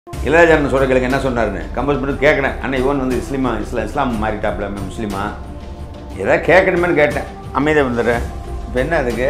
இளையராஜன் சொல்ற கேளுங்க என்ன சொன்னாருன்னு கம்போஸ் பண்ணி கேட்குறேன் அண்ணா இவன் வந்து இஸ்லிமா இஸ்லாம் இஸ்லாம் மாறிட்டாப்ல முஸ்லீமா ஏதாவது கேட்கணுமேனு கேட்டேன் அமைதியாக வந்துடுறேன் இப்போ என்ன அதுக்கு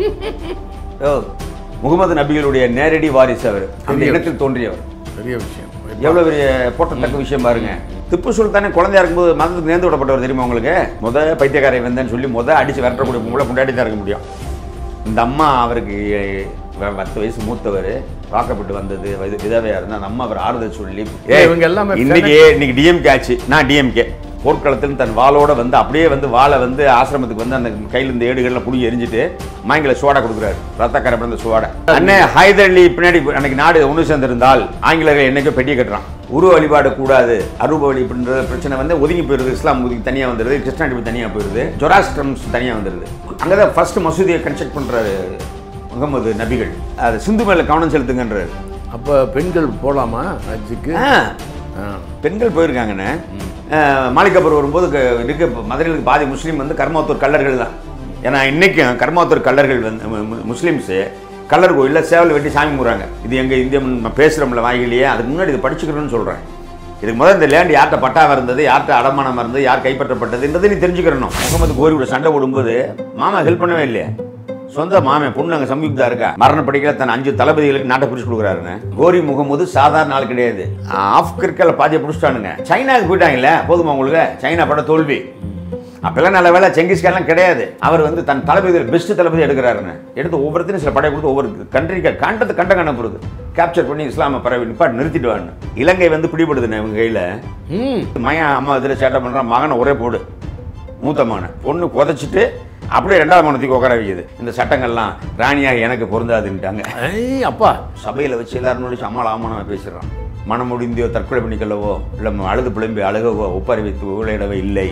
ஓ முகமது நபிகளுடைய நேரடி வாரிசு அவர் அந்த இடத்தில் தோன்றியவர் பெரிய விஷயம் எவ்வளோ பெரிய போட்டத்தக்க விஷயம் பாருங்க திப்பு சுல்தானே குழந்தையா இருக்கும்போது மதத்துக்கு நேர்ந்து விடப்பட்டவர் தெரியுமா உங்களுக்கு முத பைத்தியக்காரை வந்தேன்னு சொல்லி முத அடிச்சு விரட்டக்கூடிய உங்களை முன்னாடி தான் இருக்க முடியும் இந்த அம்மா அவருக்கு வ- பத்து வயசு மூத்தவர் வாக்கப்பட்டு வந்தது வயது விதவையா இருந்தா அந்த அம்மா அவர் ஆறுதல் சொல்லி ஏய், இவங்க எல்லாமே இன்னைக்கு இன்னைக்கு டிஎம்கே ஆச்சு நான் டிஎம்கே போர்க்களத்தில் தன் வாளோட வந்து அப்படியே வந்து வாளை வந்து ஆசிரமத்துக்கு வந்து அந்த கையில் இருந்த ஏடுகள்லாம் புடி எரிஞ்சிட்டு மாங்கில சோடா கொடுக்குறாரு ரத்தக்கரை பிறந்த சோடா அண்ணே ஹைதர் அலி பின்னாடி அன்னைக்கு நாடு ஒன்று சேர்ந்திருந்தால் ஆங்கிலேயர்கள் என்னைக்கோ பெட்டியை கட்டுறான் உருவ வழிபாடு கூடாது அரூப வழிபடுற பிரச்சனை வந்து ஒதுங்கி போயிருது இஸ்லாம் ஒதுங்கி தனியாக வந்துடுது கிறிஸ்டானிட்டி தனியாக போயிருது ஜொராஸ்ட்ரம்ஸ் தனியாக வந்துடுது அங்கே தான் ஃபர்ஸ்ட் மசூதியை கன்ஸ்ட்ரக்ட் பண்ணுறாரு முகமது நபிகள் அது சிந்து மேலே கவனம் செலுத்துங்கன்றாரு அப்போ பெண்கள் போகலாமா ஹஜ்ஜுக்கு ஆ ஆ. பெண்கள் போயிருக்காங்கண்ணே மாளிகப்பூர் வரும்போது க- இருக்க மதுரையில் பாதி முஸ்லீம் வந்து கர்மாத்தூர் கல்லர்கள் தான் ஏன்னா இன்னைக்கும் கர்மாத்தூர் கல்லர்கள் வந்து மு- மு- முஸ்லீம்ஸு கல்லர் கோயிலில் சேவல் வெட்டி சாமி கும்பிட்றாங்க இது எங்கள் இந்திய நம்ம பேசுகிறோம்ல வாயிலேயே அதுக்கு முன்னாடி இதை படிச்சுக்கணும்னு சொல்கிறேன் இதுக்கு முதல்ல இந்த லேண்ட் யார்கிட்ட பட்டாவாக இருந்தது யார்கிட்ட அடமானம் இருந்தது யார் கைப்பற்றப்பட்டதுன்றது நீ தெரிஞ்சுக்கிறணும் முகமது கோரி கூட சண்டை போடும்போது மாமா ஹெல்ப் பண்ணவே இல்லையே சொந்த மாமன் பொண்ணு அங்கே சம்யுக்தா இருக்கா மரண படிக்கல தன் அஞ்சு தளபதிகளுக்கு நாட்டை பிடிச்சு கொடுக்குறாருன்னு கோரி முகமது சாதாரண ஆள் கிடையாது ஆப்கிரிக்கால பாதியை பிடிச்சிட்டானுங்க சைனாவுக்கு போயிட்டாங்கல்ல போதுமா உங்களுக்கு சைனா பட தோல்வி அப்பெல்லாம் நல்ல வேலை செங்கிஸ்கான்லாம் கிடையாது அவர் வந்து தன் தளபதிகள் பெஸ்ட் தளபதி எடுக்கிறாருன்னு எடுத்து ஒவ்வொருத்தரும் சில படை கொடுத்து ஒவ்வொரு கண்ட்ரிக்கு கண்டத்து கண்ட கண்ண போகுது கேப்சர் பண்ணி இஸ்லாம பறவை நிப்பாட்டு நிறுத்திடுவான்னு இலங்கை வந்து பிடிபடுதுண்ணே இவங்க கையில் ம் மகன் அம்மா இதில் சேட்டை பண்ணுறான் மகனை ஒரே போடு மூத்த மகனை பொண்ணு புதைச்சிட்டு அப்படியே ரெண்டாவது மனத்துக்கு உட்கார வைக்குது இந்த சட்டங்கள்லாம் ராணியாக எனக்கு பொருந்தாதுன்ட்டாங்க ஐய் அப்பா சபையில் வச்சு எல்லாரும் முடிச்சு அம்மாள் அவமானமாக பேசுகிறான் மனம் முடிந்தியோ தற்கொலை பண்ணிக்கொள்ளவோ இல்லை அழுது புலம்பி அழுகவோ ஒப்பாரி வைத்து ஊழையிடவோ இல்லை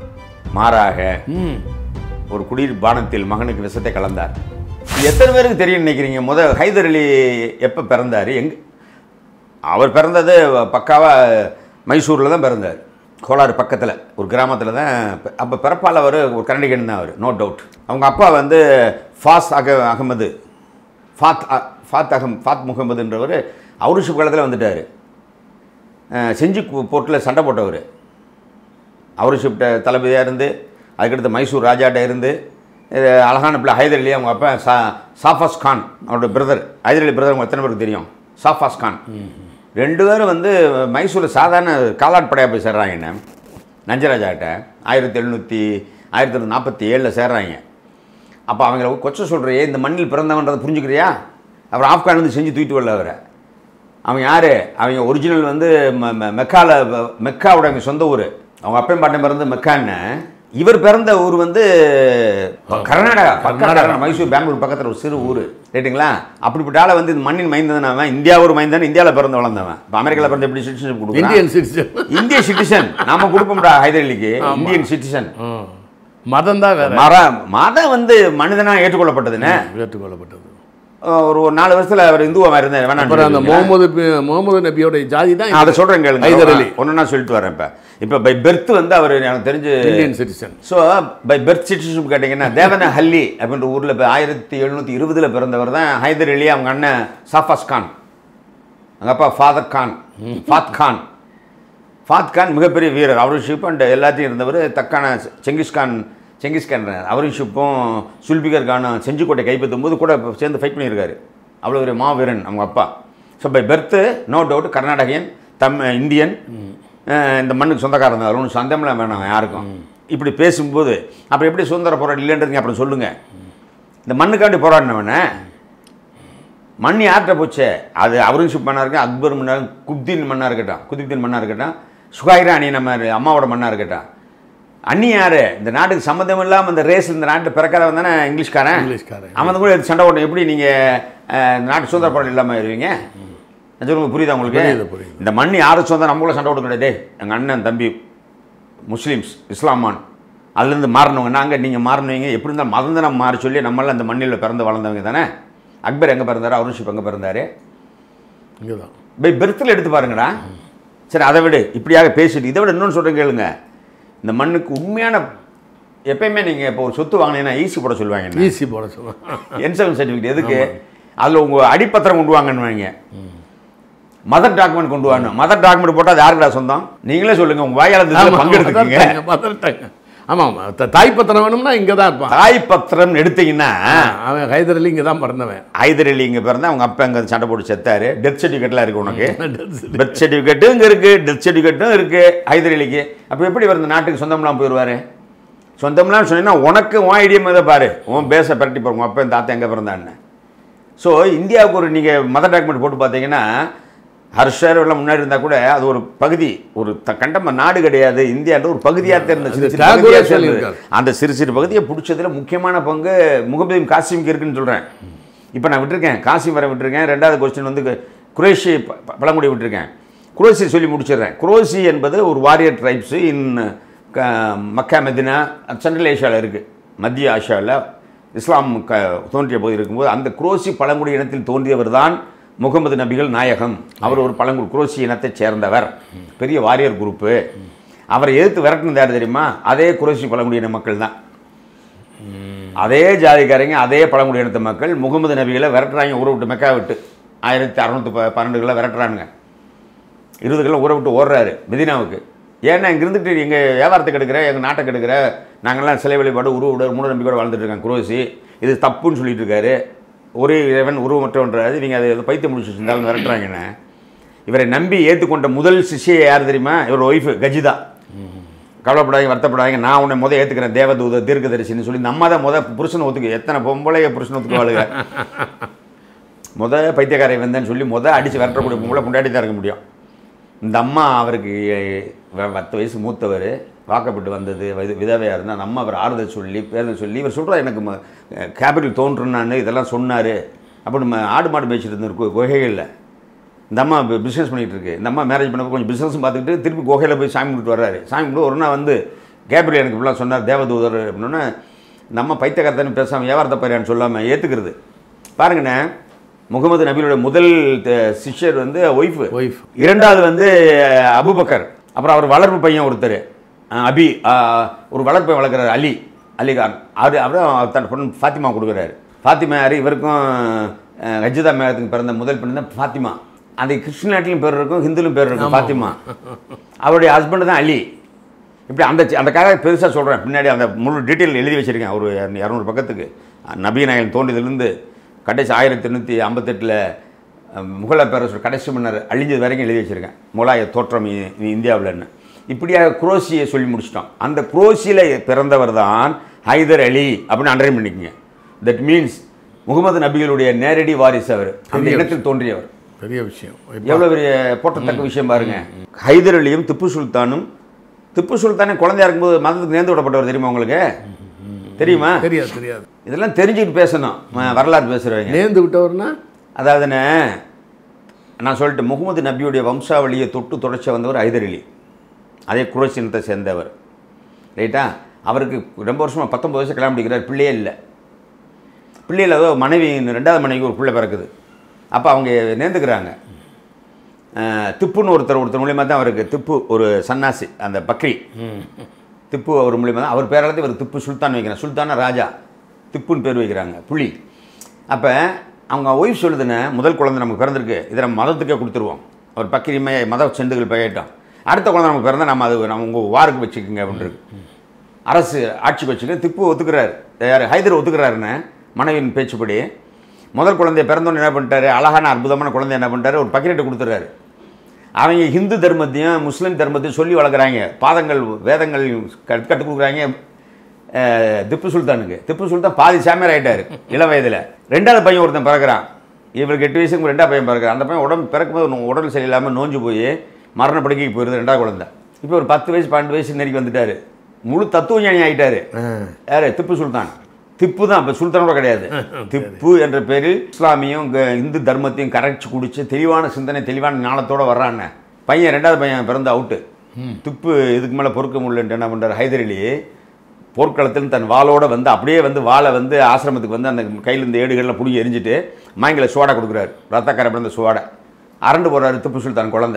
மாறாக ம் ஒரு குடிர் பானத்தில் மகனுக்கு விஷத்தை கலந்தார் இது எத்தனை பேருக்கு தெரியும் நினைக்கிறீங்க முத ஹைதர் அலி எப்போ பிறந்தார் எங்க அவர் பிறந்தது பக்காவாக மைசூரில் தான் பிறந்தார் கோலாறு பக்கத்தில் ஒரு கிராமத்தில் தான் அப்போ பிறப்பால் அவர் ஒரு கரண்டிகன் தான் அவர் நோ டவுட் அவங்க அப்பா வந்து ஃபாஸ் அக அகமது ஃபாத் அ- ஃபாத் அகம் ஃபாத் முகமதுன்றவர் அவுருஷிப் காலத்தில் வந்துட்டார் செஞ்சி போர்ட்டில் சண்டை போட்டவர் அவுருஷிப்ட தளபதியாக இருந்து அதுக்கடுத்து மைசூர் ராஜாட்ட இருந்து இது அழகான பிள்ளை ஹைதர் அலி அவங்க அப்பா சா சாஃபாஸ் கான் அவரோட பிரதர் ஹைதர் அலி பிரதர் அவங்க எத்தனை பேருக்கு தெரியும் சாஃபாஸ் கான் ரெண்டு பேரும் வந்து மைசூரில் சாதாரண காலாட் படையாக போய் சேர்றாங்க என்ன நஞ்சராஜாட்ட ஆயிரத்தி எழுநூற்றி ஆயிரத்தி தொள்ளாயிரத்தி நாற்பத்தி ஏழில் சேர்றாங்க அப்போ அவங்கள கொச்சை சொல்கிறியே இந்த மண்ணில் பிறந்தவன்றதை புரிஞ்சுக்கிறியா அவர் ஆப்கான்லேருந்து செஞ்சு தூக்கிட்டு வரல அவரை அவன் யார் அவங்க ஒரிஜினல் வந்து ம- ம- மெக்கால மெக்காவோட அவங்க சொந்த ஊர் அவங்க அப்பையும் பாட்டன் பிறந்த மெக்கான்னு இவர் பிறந்த ஊர் வந்து கர்நாடகா கர்நாடகா மைசூர் பெங்களூர் பக்கத்தில் ஒரு சிறு ஊர் ரைட்டுங்களா அப்படிப்பட்ட ஆளை வந்து இந்த மண்ணின் மைந்தன் அவன் இந்தியா ஒரு மைந்தன் இந்தியாவில் பிறந்து வளர்ந்தவன் இப்போ அமெரிக்காவில் பிறந்த எப்படி சிட்டிசன் கொடுக்குறான் இந்தியன் சிட்டிசன் இந்திய சிட்டிசன் நாம கொடுப்போம்டா ஹைதர் அலிக்கு இந்தியன் சிட்டிசன் மதம் தான் வேற மர மதம் வந்து மனிதனா ஏற்றுக்கொள்ளப்பட்டதுன்னு ஏற்றுக்கொள்ளப்பட்டது ஒரு ஒரு நாலு வருஷத்துல அவர் இந்துவா இருந்தேன் அப்புறம் அந்த வேணாம் முகமது பி- முகமது நபியோட ஜாதி தான் நான் அதை சொல்றேன் கேளுங்க ஹைதர் அலி ஒன்று நான் சொல்லிட்டு வரேன் இப்போ இப்போ பை பெர்த் வந்து அவர் எனக்கு தெரிஞ்சு Indian citizen so by birth citizenship கேட்டிங்கன்னா தேவன ஹல்லி அப்படின்ற ஊரில் இப்போ ஆயிரத்தி எழுநூற்றி இருபதில் பிறந்தவர் தான் ஹைதர் அலி அவங்க அண்ணன் சாஃபாஸ் கான் அவங்க அப்பா ஃபாதர் கான் ஃபாத் கான் ஃபாத் கான் மிகப்பெரிய வீரர் அவருஷிப் அண்ட் எல்லாத்தையும் இருந்தவர் தக்கான செங்கிஸ்கான் செங்கிஸ்கான் அவருஷிப்பும் சுல்பிகர் கானும் செஞ்சிக்கோட்டை கைப்பற்றும் போது கூட சேர்ந்து ஃபைட் பண்ணியிருக்காரு அவ்வளோ ஒரு மாவீரன் அவங்க அப்பா so by birth no doubt கர்நாடகியன் தம் இந்தியன் அஹ் இந்த மண்ணுக்கு சொந்தக்காரன் தான் ஒன்றும் சந்தம்லாம் வேணாம் யாருக்கும் இப்படி பேசும்போது அப்புறம் எப்படி சுதந்திர போராட்டம் இல்லைன்றதுங்க அப்புறம் சொல்லுங்கள் இந்த மண்ணுக்காண்டி போராடினவனே மண் யார்கிட்ட போச்சே அது அவுரங்கசீப் மண்ணாக இருக்கட்டும் அக்பர் மன்னா குப்தீன் மண்ணாக இருக்கட்டும் குதுப்தீன் மண்ணாக இருக்கட்டும் சுகாயிரா அணி நம்ம அம்மாவோட மண்ணாக இருக்கட்டும் அண்ணி யாரு இந்த நாட்டுக்கு சம்மந்தம் இல்லாமல் இந்த ரேஸ் இந்த நாட்டில் பிறக்காதவன் தானே இங்கிலீஷ்காரன் இங்கிலீஷ்காரன். அவன் கூட எடுத்து சண்டை ஓட்டம் எப்படி நீங்கள் நாட்டு சுதந்திர போராட்டம் இல்லாமல் இருவீங்க நான் சொல்லுங்க புரியுதா உங்களுக்கு புரியுது, புரியுது. இந்த மண் யாரு சொந்தம் நம்ம கூட சண்டை ஓட்ட கிடையாது எங்கள் அண்ணன் தம்பி முஸ்லீம்ஸ் இஸ்லாமான் அதுலேருந்து மாறினவங்க நாங்கள் நீங்கள் மாறினவங்க எப்படி இருந்தால் மதம் தான் நம்ம மாறி சொல்லி நம்மளாம் அந்த மண்ணில் பிறந்து வளர்ந்தவங்க தானே அக்பர் எங்கே பிறந்தாரு அவுரங்கசீப் எங்கே பிறந்தாரு இங்கே தான் பை பெர்த்தில் எடுத்து பாருங்கடா சரி அதை விடு இப்படியாக பேசிட்டு இதை விட இன்னொன்று சொல்கிறேன் கேளுங்க இந்த மண்ணுக்கு உண்மையான எப்பயுமே நீங்கள் இப்போ ஒரு சொத்து வாங்கினீங்கன்னா ஈஸி போட சொல்லுவாங்க என்ன? ஈஸி போட சொல்லுவேன் என் செவன் சர்டிஃபிகேட் எதுக்கு அதில் உங்கள் அடிப்பத்திரம் கொண்டு வாங்கன்னு வைங்க மதர் டாக்குமெண்ட் கொண்டு வரணும் மதர் டாக்குமெண்ட் போட்டால் அது யாருக்குடா சொந்தம் நீங்களே சொல்லுங்க உங்க வாயால இந்த இதுல பங்கெடுத்துக்கீங்க பதறட்டாங்க ஆமாம் ஆமாம் த- தாய் பத்திரம் வேணும்னா இங்கே தான் இருப்பான் தாய் பத்திரம் எடுத்தீங்கன்னா ஆ, அவன் ஹைதர் அலி இங்கே தான் பிறந்தவன் ஹைதர் அலி இங்க பிறந்தா அவங்க அப்பா அங்க சண்டை போட்டு செத்தாரு டெத் சர்டிஃபிகேட்லாம் இருக்கு உனக்கு டெத் சர்டிஃபிகேட்டும் இங்கே இருக்குது டெத் சர்டிஃபிகேட்டும் இருக்குது ஹைதர் அலிக்கு அப்போ எப்படி இவர் இந்த நாட்டுக்கு சொந்தம்லாம் போயிடுவார் சொந்தம்லாம் சொன்னீங்கன்னா உனக்கு உன் ஐடியா மீத பாரு உன் பேச பிரட்டி பாரு உங்கள் அப்பா இந்த தாத்தா எங்கே பிறந்தான்னு ஸோ இந்தியாவுக்கு ஒரு நீங்கள் மதர் டாக்குமெண்ட் போட்டு பார்த்தீங்கன்னா ஹர்ஷர் எல்லாம் முன்னாடி இருந்தால் கூட அது ஒரு பகுதி ஒரு த கண்டம நாடு கிடையாது இந்தியான்ற ஒரு பகுதியாக தெரிந்த சிறு சிறு தாகூரே பகுதியா தெரிந்தது. சொல்லியிருக்காரு. அந்த சிறு சிறு பகுதியை பிடிச்சதுல முக்கியமான பங்கு முகமது காசிமுக்கு இருக்குன்னு சொல்கிறேன் இப்போ நான் விட்டுருக்கேன் காசிம் வர விட்டுருக்கேன் ரெண்டாவது கொஸ்டின் வந்து குரேஷி ப- ப- பழங்குடி விட்டுருக்கேன் குரோசி சொல்லி முடிச்சிடுறேன் குரோசி என்பது ஒரு warrior tribes in Mecca Medina central ஏஷியாவில் இருக்குது மத்திய ஆசியாவில் இஸ்லாம் க தோன்றிய போது இருக்கும்போது அந்த குரோசி பழங்குடி இனத்தில் தோன்றியவர் தான் முகமது நபிகள் நாயகம் அவர் ஒரு பழங்குடி குரோசி இனத்தைச் சேர்ந்தவர் பெரிய வாரியர் குரூப்பு அவரை எதிர்த்து விரட்டினது யார் தெரியுமா அதே குரோசி பழங்குடியின மக்கள் தான் அதே ஜாதிக்காரங்க அதே பழங்குடி இனத்து மக்கள் முகமது நபிகளை விரட்டுறாங்க ஊரை விட்டு மெக்கா விட்டு ஆயிரத்தி அறநூற்றி ப பன்னெண்டுகளில் விரட்டுறானுங்க இருபதுகளில் ஊரை விட்டு ஓடுறாரு மெதினாவுக்கு ஏன்னா இங்கே இருந்துட்டு எங்கள் வியாபாரத்துக்கு எடுக்கிற எங்கள் நாட்டை கெடுக்கிற நாங்கள்லாம் சிலை வழிபாடு உருவ உடல் மூட நம்பிக்கையோட வாழ்ந்துட்டு இருக்காங்க குரோசி இது தப்புன்னு சொல்லிட்டு இருக்காரு ஒரே இறைவன் உருவமற்றவன்றாரு நீங்கள் அதை ஏதோ பைத்தியம் முடிச்சு வச்சிருந்தாலும் விரட்டுறாங்கன்னு இவரை நம்பி ஏற்றுக்கொண்ட முதல் சிஷ்யை யார் தெரியுமா இவர் ஒய்ஃபு கஜிதா கவலைப்படாதீங்க வருத்தப்படாதீங்க நான் உன்னை முத ஏற்றுக்கிறேன் தேவதூத தீர்க்கதரிசின்னு சொல்லி நம்ம தான் முத புருஷனை ஒத்துக்கு எத்தனை பொம்பளைய புருஷனை ஒத்துக்குவாளுங்க முத பைத்தியக்காரை வந்தேன்னு சொல்லி முத அடித்து விரட்டக்கூடிய பொம்பளை முன்னாடி தான் இருக்க முடியும் இந்த அம்மா அவருக்கு வ- பத்து வயசு மூத்தவர் வாக்கப்பட்டு வந்தது வித- விதவையாக இருந்தால் நம்ம அவர் ஆறுதல் சொல்லி பேருதல் சொல்லி இவர் சொல்கிறார் எனக்கு கேபிட்டல் தோன்றுனான்னு இதெல்லாம் சொன்னார் அப்போ நம்ம ஆடு மாடு மேய்ச்சிட்டு இருந்திருக்கு குகைகளில் இந்த அம்மா பிஸ்னஸ் பண்ணிகிட்டு இருக்கு இந்த அம்மா மேரேஜ் பண்ண கொஞ்சம் பிஸ்னஸும் பார்த்துக்கிட்டு திருப்பி குகையில் போய் சாமி கும்பிட்டு வர்றாரு சாமி கும்பிட்டு ஒரு நாள் வந்து கேபிரியல் எனக்கு இப்படிலாம் சொன்னார் தேவதூதர் அப்படின்னா நம்ம பைத்தியக்காரத்தன்னு பேசாமல் வியாபாரத்தை பையான்னு சொல்லாமல் ஏற்றுக்கிறது பாருங்கண்ணே முகமது நபியோட முதல் த- சிஷ்யர் வந்து ஒய்ஃபு ஒய்ஃப் இரண்டாவது வந்து அபுபக்கர் அப்புறம் அவர் வளர்ப்பு பையன் ஒருத்தர் அஹ் அபி அஹ் ஒரு வளர்ப்பு பையன் வளர்க்குறாரு அலி அலிகான் அது அப்புறம் அவர் தன் பொண்ணு ஃபாத்திமா கொடுக்குறாரு ஃபாத்திமா யார் இவருக்கும் அஹ், ரஜிதா மேகத்துக்கு பிறந்த முதல் பெண் தான் ஃபாத்திமா அந்த கிறிஸ்டின் பேர் இருக்கும் ஹிந்துலும் பேர் இருக்கும் ஃபாத்திமா அவருடைய ஹஸ்பண்ட் தான் அலி இப்படி அந்த சி- அந்த காக பெருசாக சொல்கிறேன் பின்னாடி அந்த முழு டீட்டெயில் எழுதி வச்சுருக்கேன் ஒரு இரநூறு பக்கத்துக்கு நபீ நாயகன் தோன்றியதுலேருந்து கடைசி ஆயிரத்தி எண்ணூற்றி ஐம்பத்தெட்டில் முகல பேரரசர் கடைசி மன்னர் அழிஞ்சது வரைக்கும் எழுதி வச்சுருக்கேன் முகலாய தோற்றம் இ- இ- இந்தியாவிலன்னு இப்படியாக குரோசியை சொல்லி முடிச்சிட்டோம் அந்த குரோசியில் பிறந்தவர் தான் ஹைதர் அலி அப்படின்னு அண்டர்லைன் பண்ணிக்கங்க தட் மீன்ஸ் முகமது நபிகளுடைய நேரடி வாரிசு அவர் அந்த இடத்தில் தோன்றியவர் பெரிய விஷயம் எவ்வளோ பெரிய போட்டத்தக்க விஷயம் பாருங்க ஹைதர் அலியும் திப்பு சுல்தானும் திப்பு சுல்தானே குழந்தையா இருக்கும்போது மதத்துக்கு நேர்ந்து விடப்பட்டவர் தெரியுமா உங்களுக்கு தெரியுமா தெரியாது தெரியாது இதெல்லாம் தெரிஞ்சுக்கிட்டு பேசணும் ம- வரலாறு பேசுகிறவங்க நேர்ந்து விட்டவர்னா அதாவதுண்ணே நான் சொல்லிட்டு முகமது நபியுடைய வம்சாவளியை தொட்டு தொடர்ச்சி வந்தவர் ஹைதர் அலி அதே குரோசி இனத்தை சேர்ந்தவர் ரைட்டா அவருக்கு ரொம்ப வருஷமாக பத்தொம்பது வயசு கல்யாணம் முடிக்கிறார் பிள்ளையே இல்லை பிள்ளை இல்லாத மனைவி ரெண்டாவது மனைவிக்கு ஒரு பிள்ளை பிறக்குது அப்போ அவங்க நேர்ந்துக்கிறாங்க அஹ், திப்புன்னு ஒருத்தர் ஒருத்தர் மூலியமாக தான் அவருக்கு திப்பு ஒரு சன்னாசி அந்த பக்ரி திப்பு அவர் மூலியமாக தான் அவர் பேராலத்தை இவர் திப்பு சுல்தான் வைக்கிறாங்க சுல்தானா ராஜா திப்புன்னு பேர் வைக்கிறாங்க புலி அப்போ அவங்க ஒய்ஃப் சொல்லுதுன்னு முதல் குழந்தை நமக்கு பிறந்திருக்கு இதை நம்ம மதத்துக்கே கொடுத்துருவோம் அவர் பக்கிரிமே மத செண்டுகள் பெயட்டும் அடுத்த குழந்தை நமக்கு பிறந்தா நம்ம அது நம்ம உங்கள் வாருக்கு வச்சுக்கோங்க அப்படின்றது அரசு ஆட்சிக்கு வச்சுக்க திப்பு ஒத்துக்கிறார் யார் ஹைதர் ஒத்துக்கிறாருன்னு மனைவியின் பேச்சுப்படி முதல் குழந்தைய பிறந்தோன்னு என்ன பண்ணிட்டாரு அழகான அற்புதமான குழந்தை என்ன பண்ணிட்டாரு ஒரு பக்கிரிட்டை கொடுத்துறாரு அவங்க ஹிந்து தர்மத்தையும் முஸ்லீம் தர்மத்தையும் சொல்லி வளர்க்குறாங்க பாதங்கள் வேதங்கள் கற்று கற்றுக் கொடுக்குறாங்க அஹ், திப்பு சுல்தானுக்கு திப்பு சுல்தான் பாதி சாமியார் ஆயிட்டாரு இளம் வயதில் ரெண்டாவது பையன் ஒருத்தன் பிறக்கிறான் இவருக்கு எட்டு வயசுக்கு ரெண்டாவது பையன் பிறக்கிறான் அந்த பையன் உடம்பு பிறக்கும்போது நோ- உடல் சரியில்லாமல் நோஞ்சு போய் மரண படுக்கைக்கு போயிருது ரெண்டாவது குழந்தை இப்போ ஒரு பத்து வயசு பன்னெண்டு வயசு நெருக்கி வந்துட்டாரு முழு தத்துவ ஞானி ஆயிட்டாரு யாரு திப்பு சுல்தான் திப்பு தான் இப்போ சுல்தானோட கிடையாது திப்பு என்ற பேரில் இஸ்லாமியும் க- இந்து தர்மத்தையும் கரைச்சி குடிச்சு தெளிவான சிந்தனை தெளிவான ஞானத்தோட வர்றான்னு பையன் ரெண்டாவது பையன் பிறந்த அவுட்டு திப்பு இதுக்கு மேலே பொறுக்க முடியலன்ட்டு என்ன பண்ணுறாரு ஹைதர் அலி போர்க்களத்தில் தன் வாளோட வந்து அப்படியே வந்து வாளை வந்து ஆசிரமத்துக்கு வந்து அந்த கையில் இருந்த ஏடுகள்லாம் பிடிங்கி எரிஞ்சிட்டு மாங்கில சோடா கொடுக்குறாரு ரத்தக்கரை பிறந்த சோடை அரண்டு போடுறாரு திப்பு சுல்தான் குழந்தை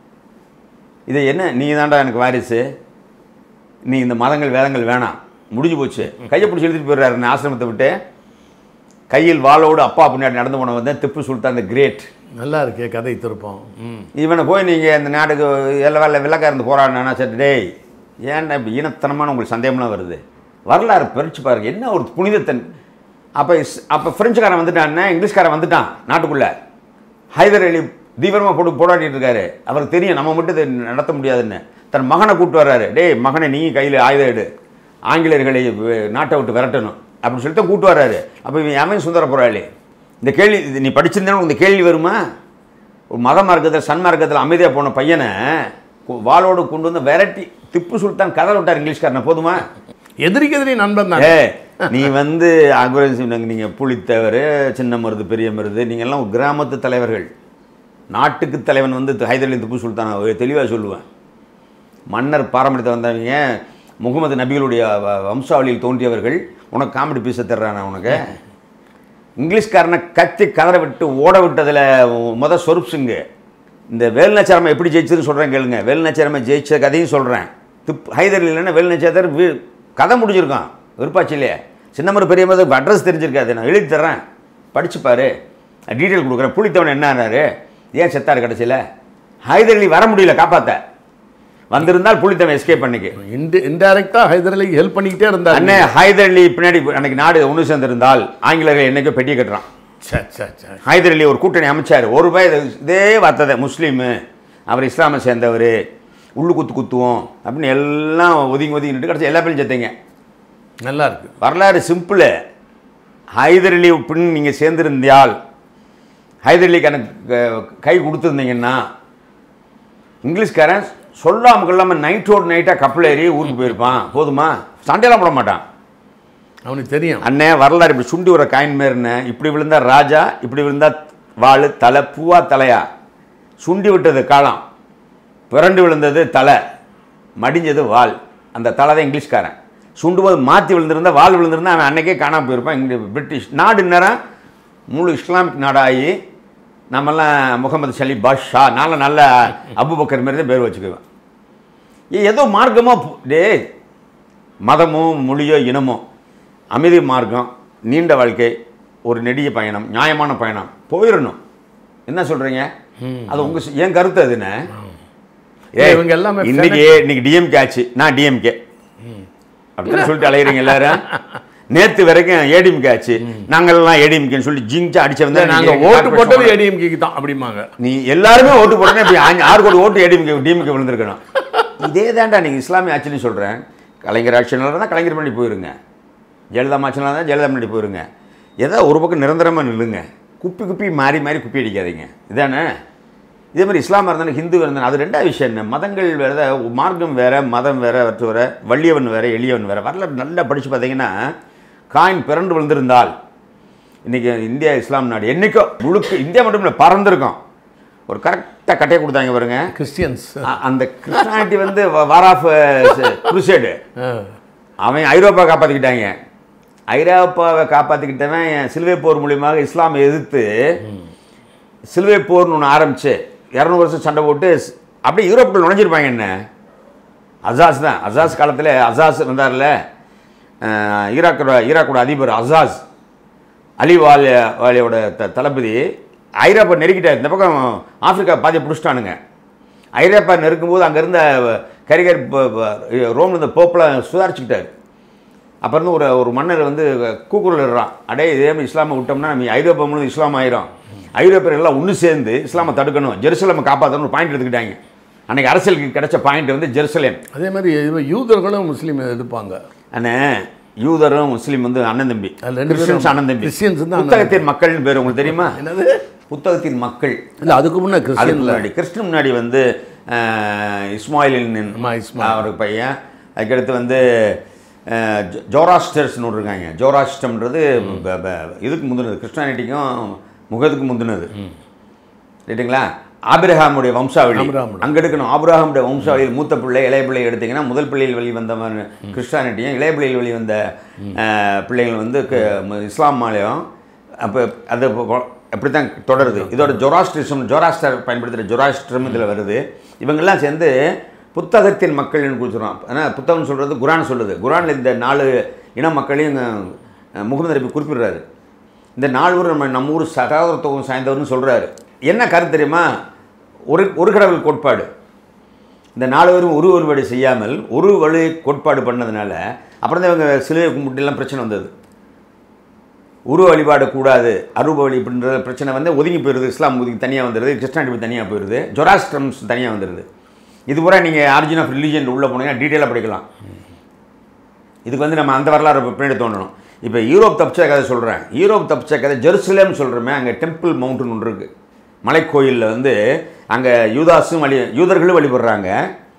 இது என்ன நீ தாண்டா எனக்கு வாரிசு நீ இந்த மதங்கள் வேதங்கள் வேணாம் முடிஞ்சு போச்சு கையை பிடிச்சி எழுதிட்டு போயிடுறாரு நான் ஆசிரமத்தை விட்டு கையில் வாளோடு அப்பா பின்னாடி நடந்து போன வந்தேன் திப்பு சுல்தான் த கிரேட் நல்லா இருக்கே கதை திருப்பம் ம் இவனை போய் நீங்கள் இந்த நாட்டுக்கு எல்லாம் வேலை விளக்க இருந்து போராடினா சரி டேய் ஏன்டா இப்போ ஈனத்தனமான உங்களுக்கு சந்தேகம்லாம் வருது வரலாறு பிரித்து பாருங்க என்ன ஒரு புனிதத்தன் அப்போ இஸ் அப்போ ஃப்ரெஞ்சுக்காரன் வந்துட்டான்னா இங்கிலீஷ்காரன் வந்துட்டான் நாட்டுக்குள்ளே ஹைதர் அலி தீவிரமாக போட்டு போராடிட்டு இருக்காரு அவருக்கு தெரியும் நம்ம மட்டும் இதை நடத்த முடியாதுன்னு தன் மகனை கூப்பிட்டு வர்றாரு டேய் மகனை நீ கையில் ஆயுதம் எடு ஆங்கிலேயர்களை வி- நாட்டை விட்டு விரட்டணும் அப்படின்னு சொல்லிட்டு தான் கூப்பிட்டு வர்றாரு அப்போ இவன் அவன் சுந்தர போராளி இந்த கேள்வி இது நீ படிச்சிருந்தா உனக்கு இந்த கேள்வி வருமா ஒரு மத மார்க்கத்தில் சன்மார்க்கத்தில் அமைதியாக போன பையனை கு- வாளோடு கொண்டு வந்து விரட்டி திப்பு சுல்தான் கதை விட்டார் இங்கிலீஷ்காரனை போதுமா எதிரிக்கு எதிரி நண்பன் தான் ஏ நீ வந்து அக்ரஸிவ் நீங்கள் புலித்தேவர் சின்ன மருது பெரிய மருது நீங்கள் எல்லாம் கிராமத்து தலைவர்கள் நாட்டுக்கு தலைவன் வந்து ஹைதர் அலி திப்பு சுல்தான் தெளிவாக சொல்லுவேன் மன்னர் பாரம்பரியத்தை வந்தவங்க முகமது நபிகளுடைய வ- வம்சாவளியில் தோன்றியவர்கள் உனக்கு காமெடி பீஸை தர்றானா உனக்கு இங்கிலீஷ்காரனை கத்தி கதற விட்டு ஓட விட்டதில் முத ஸ்வரூப் சிங்கு இந்த வேலுநாச்சாரமா எப்படி ஜெயிச்சதுன்னு சொல்கிறேன் கேளுங்க வேலுநாச்சாரமா ஜெயிச்ச கதையும் சொல்கிறேன் திப் ஹைதர் இல்லைன்னா வேலுநாச்சாரர் வீ கதை முடிஞ்சிருக்கான் விருப்பாச்சிலே சின்னமர் பெரிய மது அட்ரஸ் தெரிஞ்சிருக்காது நான் எழுதி தர்றேன் படிச்சு பாரு டீட்டெயில் கொடுக்குறேன் புளித்தவன் என்ன ஆனாரு ஏன் செத்தாரு கடைசியில் ஹைதர் அலி வர முடியல காப்பாற்ற வந்திருந்தால் புளித்தவன் எஸ்கேப் பண்ணிக்கு இன்டி இன்டைரக்டாக ஹைதர் அலிக்கு ஹெல்ப் பண்ணிக்கிட்டே இருந்தார் அண்ணே ஹைதர் அலி பின்னாடி அன்னைக்கு நாடு ஒன்று சேர்ந்திருந்தால் ஆங்கிலேயர்கள் என்னைக்கோ பெட்டியை கட்டுறான் சே சே சே ஹைதர் அலி ஒரு கூட்டணி அமைச்சார் ஒரு ரூபாய் இது- இதே வார்த்தை தான் முஸ்லீமு அவர் இஸ்லாமை சேர்ந்தவர் உள்ளு குத்து குத்துவோம் அப்படின்னு எல்லாம் ஒதுங்கி ஒதுங்கிட்டு கிடச்சி எல்லா பேரும் சேர்த்தீங்க நல்லா இருக்கு வரலாறு சிம்பிளு ஹைதர் அலி பின் நீங்கள் சேர்ந்திருந்தால் ஹைதர் அலிக்கு எனக்கு க- கை கொடுத்துருந்தீங்கன்னா இங்கிலீஷ்காரன் சொல்லாமல் கொள்ளாமல் நைட்டோடு நைட்டாக கப்பல் ஏறி ஊருக்கு போயிருப்பான் போதுமா சண்டையெல்லாம் போட மாட்டான் அவனுக்கு தெரியும் அண்ணே வரலாறு இப்படி சுண்டி வர காயின் மாரிண்ணே இப்படி விழுந்தா ராஜா இப்படி விழுந்தா வாள் தலை பூவா தலையா சுண்டி விட்டது காலம் பிறண்டு விழுந்தது தலை மடிஞ்சது வாள் அந்த தலை தான் இங்கிலீஷ்காரன் சுண்டும்போது மாற்றி விழுந்திருந்தா வாள் விழுந்திருந்தா அவன் அன்னைக்கே காணாமல் போயிருப்பான் இங்கே பிரிட்டிஷ் நாடு நேரம் முழு இஸ்லாமிக் நாடாகி நம்மெல்லாம் முகமது சலி பாஷா நல்ல நல்ல அபுபக்கர் மாரி தான் பேர் வச்சுக்குவேன் ஏ, ஏதோ மார்க்கமாக டேய் மதமோ மொழியோ இனமோ அமைதி மார்க்கம் நீண்ட வாழ்க்கை ஒரு நெடிய பயணம் நியாயமான பயணம் போயிடணும் என்ன சொல்கிறீங்க அது உங்கள் என் கருத்து அதுண்ணே ஏய், இவங்க எல்லாமே இன்னைக்கு இன்னைக்கு டிஎம்கே ஆச்சு நான் டிஎம்கே அப்படின்னு சொல்லிட்டு அலையிறீங்க எல்லாரும் நேத்து வரைக்கும் ஏடிஎம்கே ஆச்சு நாங்கெல்லாம் ஏடிஎம்கேன்னு சொல்லி ஜிங்சா அடிச்சவங்க இல்ல, நாங்க ஓட்டு போட்டது ஏடிஎம்கேக்கு தான் அப்படிம்பாங்க நீ எல்லாருமே ஓட்டு போடணும் இப்படி ஆஞ்சு- ஆறு கோடி ஓட்டு ஏடிஎம்கே டிஎம்கே விழுந்திருக்கணும் இதே தான்டா நீங்கள் இஸ்லாமிய ஆட்சின்னு சொல்கிறேன் கலைஞர் ஆட்சியில் இருந்தால் கலைஞர் பண்ணி போயிருங்க ஜெயலலிதா ஆட்சியில் இருந்தால் ஜெயலலிதா பண்ணி போயிருங்க ஏதோ ஒரு பக்கம் நிரந்தரமாக நில்லுங்க குப்பி குப்பி மாறி மாறி குப்பி அடிக்காதீங்க இதானே இதே மாதிரி இஸ்லாமாக இருந்தாலும் ஹிந்து இருந்தாலும் அது ரெண்டாவது விஷயம் என்ன மதங்கள் வேறு மார்க்கம் வேறு மதம் வேறு அவற்று வேறு வள்ளியவன் வேறு எளியவன் வேறு வரலாறு நல்லா படித்து பார்த்தீங்கன்னா காயின் பிறண்டு விழுந்திருந்தால் இன்றைக்கி இந்தியா இஸ்லாம் நாடு என்னைக்கோ முழுக்க இந்தியா மட்டும் இல்லை பறந்துருக்கோம் ஒரு கரெக்டாக கட்டையை கொடுத்தாங்க பாருங்க கிறிஸ்டியன்ஸ் அ- அந்த கிறிஸ்டானிட்டி வந்து வார் ஆஃப் குருசேடு ஆ. அவன் ஐரோப்பா காப்பாற்றிக்கிட்டாங்க ஐரோப்பாவை காப்பாற்றிக்கிட்டவன் சிலுவை போர் மூலியமாக இஸ்லாமை எதிர்த்து சிலுவை போர்னு ஒன்று ஆரம்பிச்சு இரநூறு வருஷம் சண்டை போட்டு ஸ்- அப்படியே யூரோப்பில் நுழைஞ்சிருப்பாங்க என்ன அசாஸ் தான் அசாஸ் காலத்தில் அசாஸ் இருந்தார்ல அஹ், ஈராக்கோட ஈராக்கோட அதிபர் அசாஸ் அலி வாலி வாலியோட த தளபதி ஐரோப்பா நெருக்கிட்டார் இந்த பக்கம் ஆப்பிரிக்கா பாதியை பிடிச்சிட்டானுங்க ஐரோப்பா நெருக்கும்போது அங்கே இருந்த கரிகர் ரோமில் இருந்த போப்பெலாம் சுதாரிச்சுக்கிட்டார் அப்போ இருந்து ஒரு ஒரு மன்னர் வந்து கூக்குரலிடுறான் அடே இதே மாதிரி இஸ்லாமை விட்டோம்னா நம்ம ஐரோப்பா முழுவதும் இஸ்லாம் ஆயிரும் ஐரோப்பியர்கள் எல்லாம் ஒன்று சேர்ந்து இஸ்லாமை தடுக்கணும் ஜெருசலேமை காப்பாற்றணும் ஒரு பாயிண்ட் எடுத்துக்கிட்டாங்க அன்னைக்கு அரசியலுக்கு கிடைச்ச பாயிண்ட் வந்து ஜெருசலேம் அதே மாதிரி இவ யூதர்களும் முஸ்லீம் எடுப்பாங்க அண்ணே யூதரும் முஸ்லீம் வந்து அண்ணன் தம்பி அது ரெண்டு பேரும் கிறிஸ்டியன்ஸ் அண்ணன் தம்பி கிறிஸ்டியன்ஸ் தான் அண்ணன் புத்தகத்தின் மக்கள்னு பேர் உங்களுக்கு தெரியுமா என்னது புத்தகத்தின் மக்கள் இல்ல அதுக்கு முன்ன அதுக்கு கிறிஸ்டியன்ல முன்னாடி கிறிஸ்டின் முன்னாடி வந்து அஹ், இஸ்மாயிலின் ஆமா, இஸ்மாயில். அவர் பையன் அதுக்கடுத்து வந்து அஹ், ஜோ- ஜோராஸ்டர்ஸ்னு ஒன்று இருக்காங்க ஜோராஸ்டம்ன்றது ப- ப- இதுக்கு முந்தினது கிறிஸ்டானிட்டிக்கும் முகத்துக்கு முந்தினது ரைட்டுங்களா ஆபிரஹாமுடைய வம்சாவளி ஆபிரகாமுடைய. அங்கே எடுக்கணும் ஆபிரஹாமுடைய வம்சாவளியில் மூத்த பிள்ளை இளைய பிள்ளை எடுத்தீங்கன்னா முதல் பிள்ளையில் வெளி வந்த கிறிஸ்டானிட்டியும் இளைய பிள்ளையில் வெளி வந்த அஹ், பிள்ளைகள் வந்து க- ம- இஸ்லாம் மாலயம் அப்போ அது அப்படி தான் தொடருது இதோட ஜொராஸ்ட்ரிசம் ஜொராஸ்டர் பயன்படுத்துகிற ஜொராஸ்ட்ரம் இதில் வருது இவங்கெல்லாம் சேர்ந்து புத்தகத்தின் மக்கள்னு குறிச்சிடும் ஆனால் புத்தகம் சொல்கிறது குரான் சொல்லுது குரானில் இந்த நாலு இன மக்களையும் அஹ், முகமது நபி குறிப்பிடுறாரு இந்த நால்வர் நம்ம நம்ம ஊர் சகோதரத்துவம் சாய்ந்தவர்னு சொல்கிறாரு என்ன கருத்து தெரியுமா ஒரு ஒரு கடவுள் கோட்பாடு இந்த நாலு பேரும் ஒரு வழிபாடு செய்யாமல் ஒரு வழி கோட்பாடு பண்ணதுனால அப்புறம் தான் இவங்க சிலுவை கும்பிட்டுலாம் பிரச்சனை வந்தது உருவ வழிபாடு கூடாது அரூப வழி அப்படின்ற பிரச்சனை வந்து ஒதுங்கி போயிடுது இஸ்லாம் ஒதுங்கி தனியாக வந்துடுது கிறிஸ்டானிட்டி தனியாக போயிடுது ஜொராஸ்ட்ரம்ஸ் தனியாக வந்துடுது இது பூரா நீங்கள் ஆரிஜின் ஆஃப் ரிலீஜன் உள்ளே போனீங்கன்னா டீட்டெயிலாக படிக்கலாம் இதுக்கு வந்து நம்ம அந்த வரலாறு பின்னாடி தோண்டணும் இப்போ யூரோப் தப்பிச்ச கதை சொல்கிறேன் யூரோப் தப்பிச்ச கதை ஜெருசலேம் சொல்கிறோமே அங்கே டெம்பிள் மவுண்டன் ஒன்று இருக்குது மலைக்கோயிலில் வந்து அங்கே யூதாஸும் வழி யூதர்களும் வழிபடுறாங்க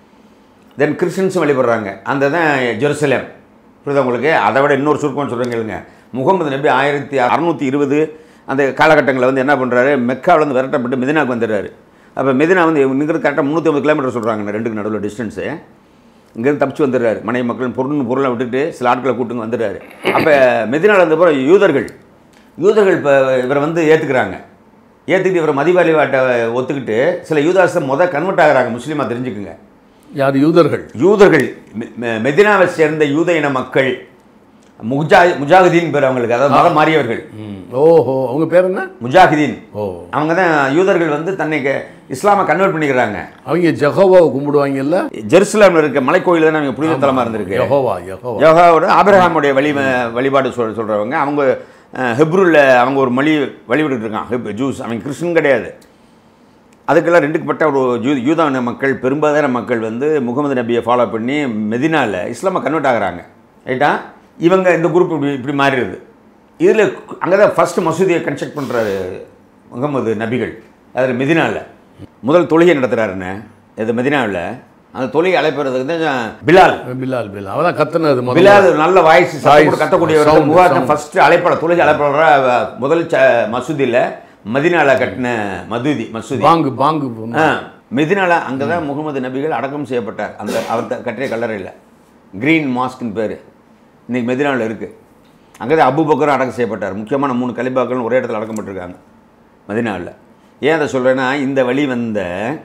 தென் கிறிஸ்டின்ஸும் வழிபடுறாங்க அந்த தான் ஜெருசலேம் புரியுதா உங்களுக்கு அதை விட இன்னொரு சுருக்கம் சொல்கிறேன் கேளுங்க முகமது நபி ஆயிரத்தி அறநூற்றி இருபது அந்த காலகட்டங்களில் வந்து என்ன பண்ணுறாரு மெக்காவிலேருந்து விரட்டப்பட்டு மெதினாவுக்கு வந்துடுறாரு அப்போ மெதினா வந்து இங்கிருந்து கரெக்டாக முந்நூற்றி ஐம்பது கிலோமீட்டர் சொல்கிறாங்க ரெண்டுக்கு நடுவில் டிஸ்டன்ஸு இங்கேருந்து தப்பிச்சு வந்துடுறாரு மனைவி மக்கள் பொருள் பொருளை விட்டுட்டு சில ஆட்களை கூட்டுங்க வந்துடுறாரு அப்போ மெதினாவில் இருந்தப்பறம் யூதர்கள் யூதர்கள் இப்போ இவரை வந்து ஏற்றுக்கிறாங்க ஏற்றுக்கிட்டு இவரை மதிவாளி வாட்டை ஒத்துக்கிட்டு சில யூதாஸை முத கன்வெர்ட் ஆகுறாங்க முஸ்லீமாக தெரிஞ்சுக்குங்க யார் யூதர்கள் யூதர்கள் மெ- மெ- மெதினாவை சேர்ந்த யூத இன மக்கள் முஜா முஜாஹிதீன் பேர் அவங்களுக்கு அதாவது மதம் மாறியவர்கள் ம். ஓஹோ அவங்க பேர் என்ன முஜாஹிதீன் ஓ அவங்க தான் யூதர்கள் வந்து தன்னை க- இஸ்லாமை கன்வெர்ட் பண்ணிக்கிறாங்க அவங்க ஜெகோவாவை கும்பிடுவாங்கல்ல ஜெருசலேம்ல இருக்க மலைக்கோயில் தான் அவங்க புனித தலமாக இருந்திருக்கு யெகோவா யெகோவா யோகாவோட ஆபிரகாமுடைய வழி வழிபாடு சொல் சொல்கிறவங்க அவங்க அஹ், ஹெப்ருல அவங்க ஒரு மொழி வழிபட்டு இருக்கான் ஹெப் ஜூஸ் அவங்க கிறிஸ்டின் கிடையாது அதுக்கெல்லாம் ரெண்டுக்குப்பட்ட ஒரு யூ யூதான மக்கள் பெரும்பாலான மக்கள் வந்து முகமது நபியை ஃபாலோ பண்ணி மெதினால இஸ்லாமை கன்வெர்ட் ஆகுறாங்க ரைட்டா இவங்க இந்த குரூப் இப்படி இப்படி மாறிடுது இதில் அங்கே தான் ஃபஸ்ட்டு மசூதியை கன்ஸ்ட்ரக்ட் பண்ணுறாரு முகமது நபிகள் அதில் மெதினாவில் முதல் தொழுகை நடத்துகிறாருன்னு இது மெதினாவில் அந்த தொழுகை அழைப்புறதுக்கு தான் பிலால் பிலால் பிலால் அவதான் கத்துனது முதல்ல. பிலால் ஒரு நல்ல வாய்ஸ் Voice, கத்தக்கூடியவர் sound, முகாத்தம் sound. ஃபர்ஸ்ட் அழைப்பாளர் தொழுகை அழைப்பாளர் முதல் ச மசூதியில் மதினால கட்டின மதுதி மசூதி பாங்கு பாங்கு ஆ, மெதினால அங்கே தான் முகமது நபிகள் அடக்கம் செய்யப்பட்டார் அந்த அவர் த- கட்டிய கல்லறையில் கிரீன் மாஸ்க்னு பேர் இன்னைக்கு மெதினாவில் இருக்குது அங்கே தான் அபுபக்கரும் அடக்கம் செய்யப்பட்டார் முக்கியமான மூணு கலிபாக்களும் ஒரே இடத்துல அடக்கம் பட்டிருக்காங்க மதினாவில் ஏன் அதை சொல்கிறேன்னா இந்த வழி வந்த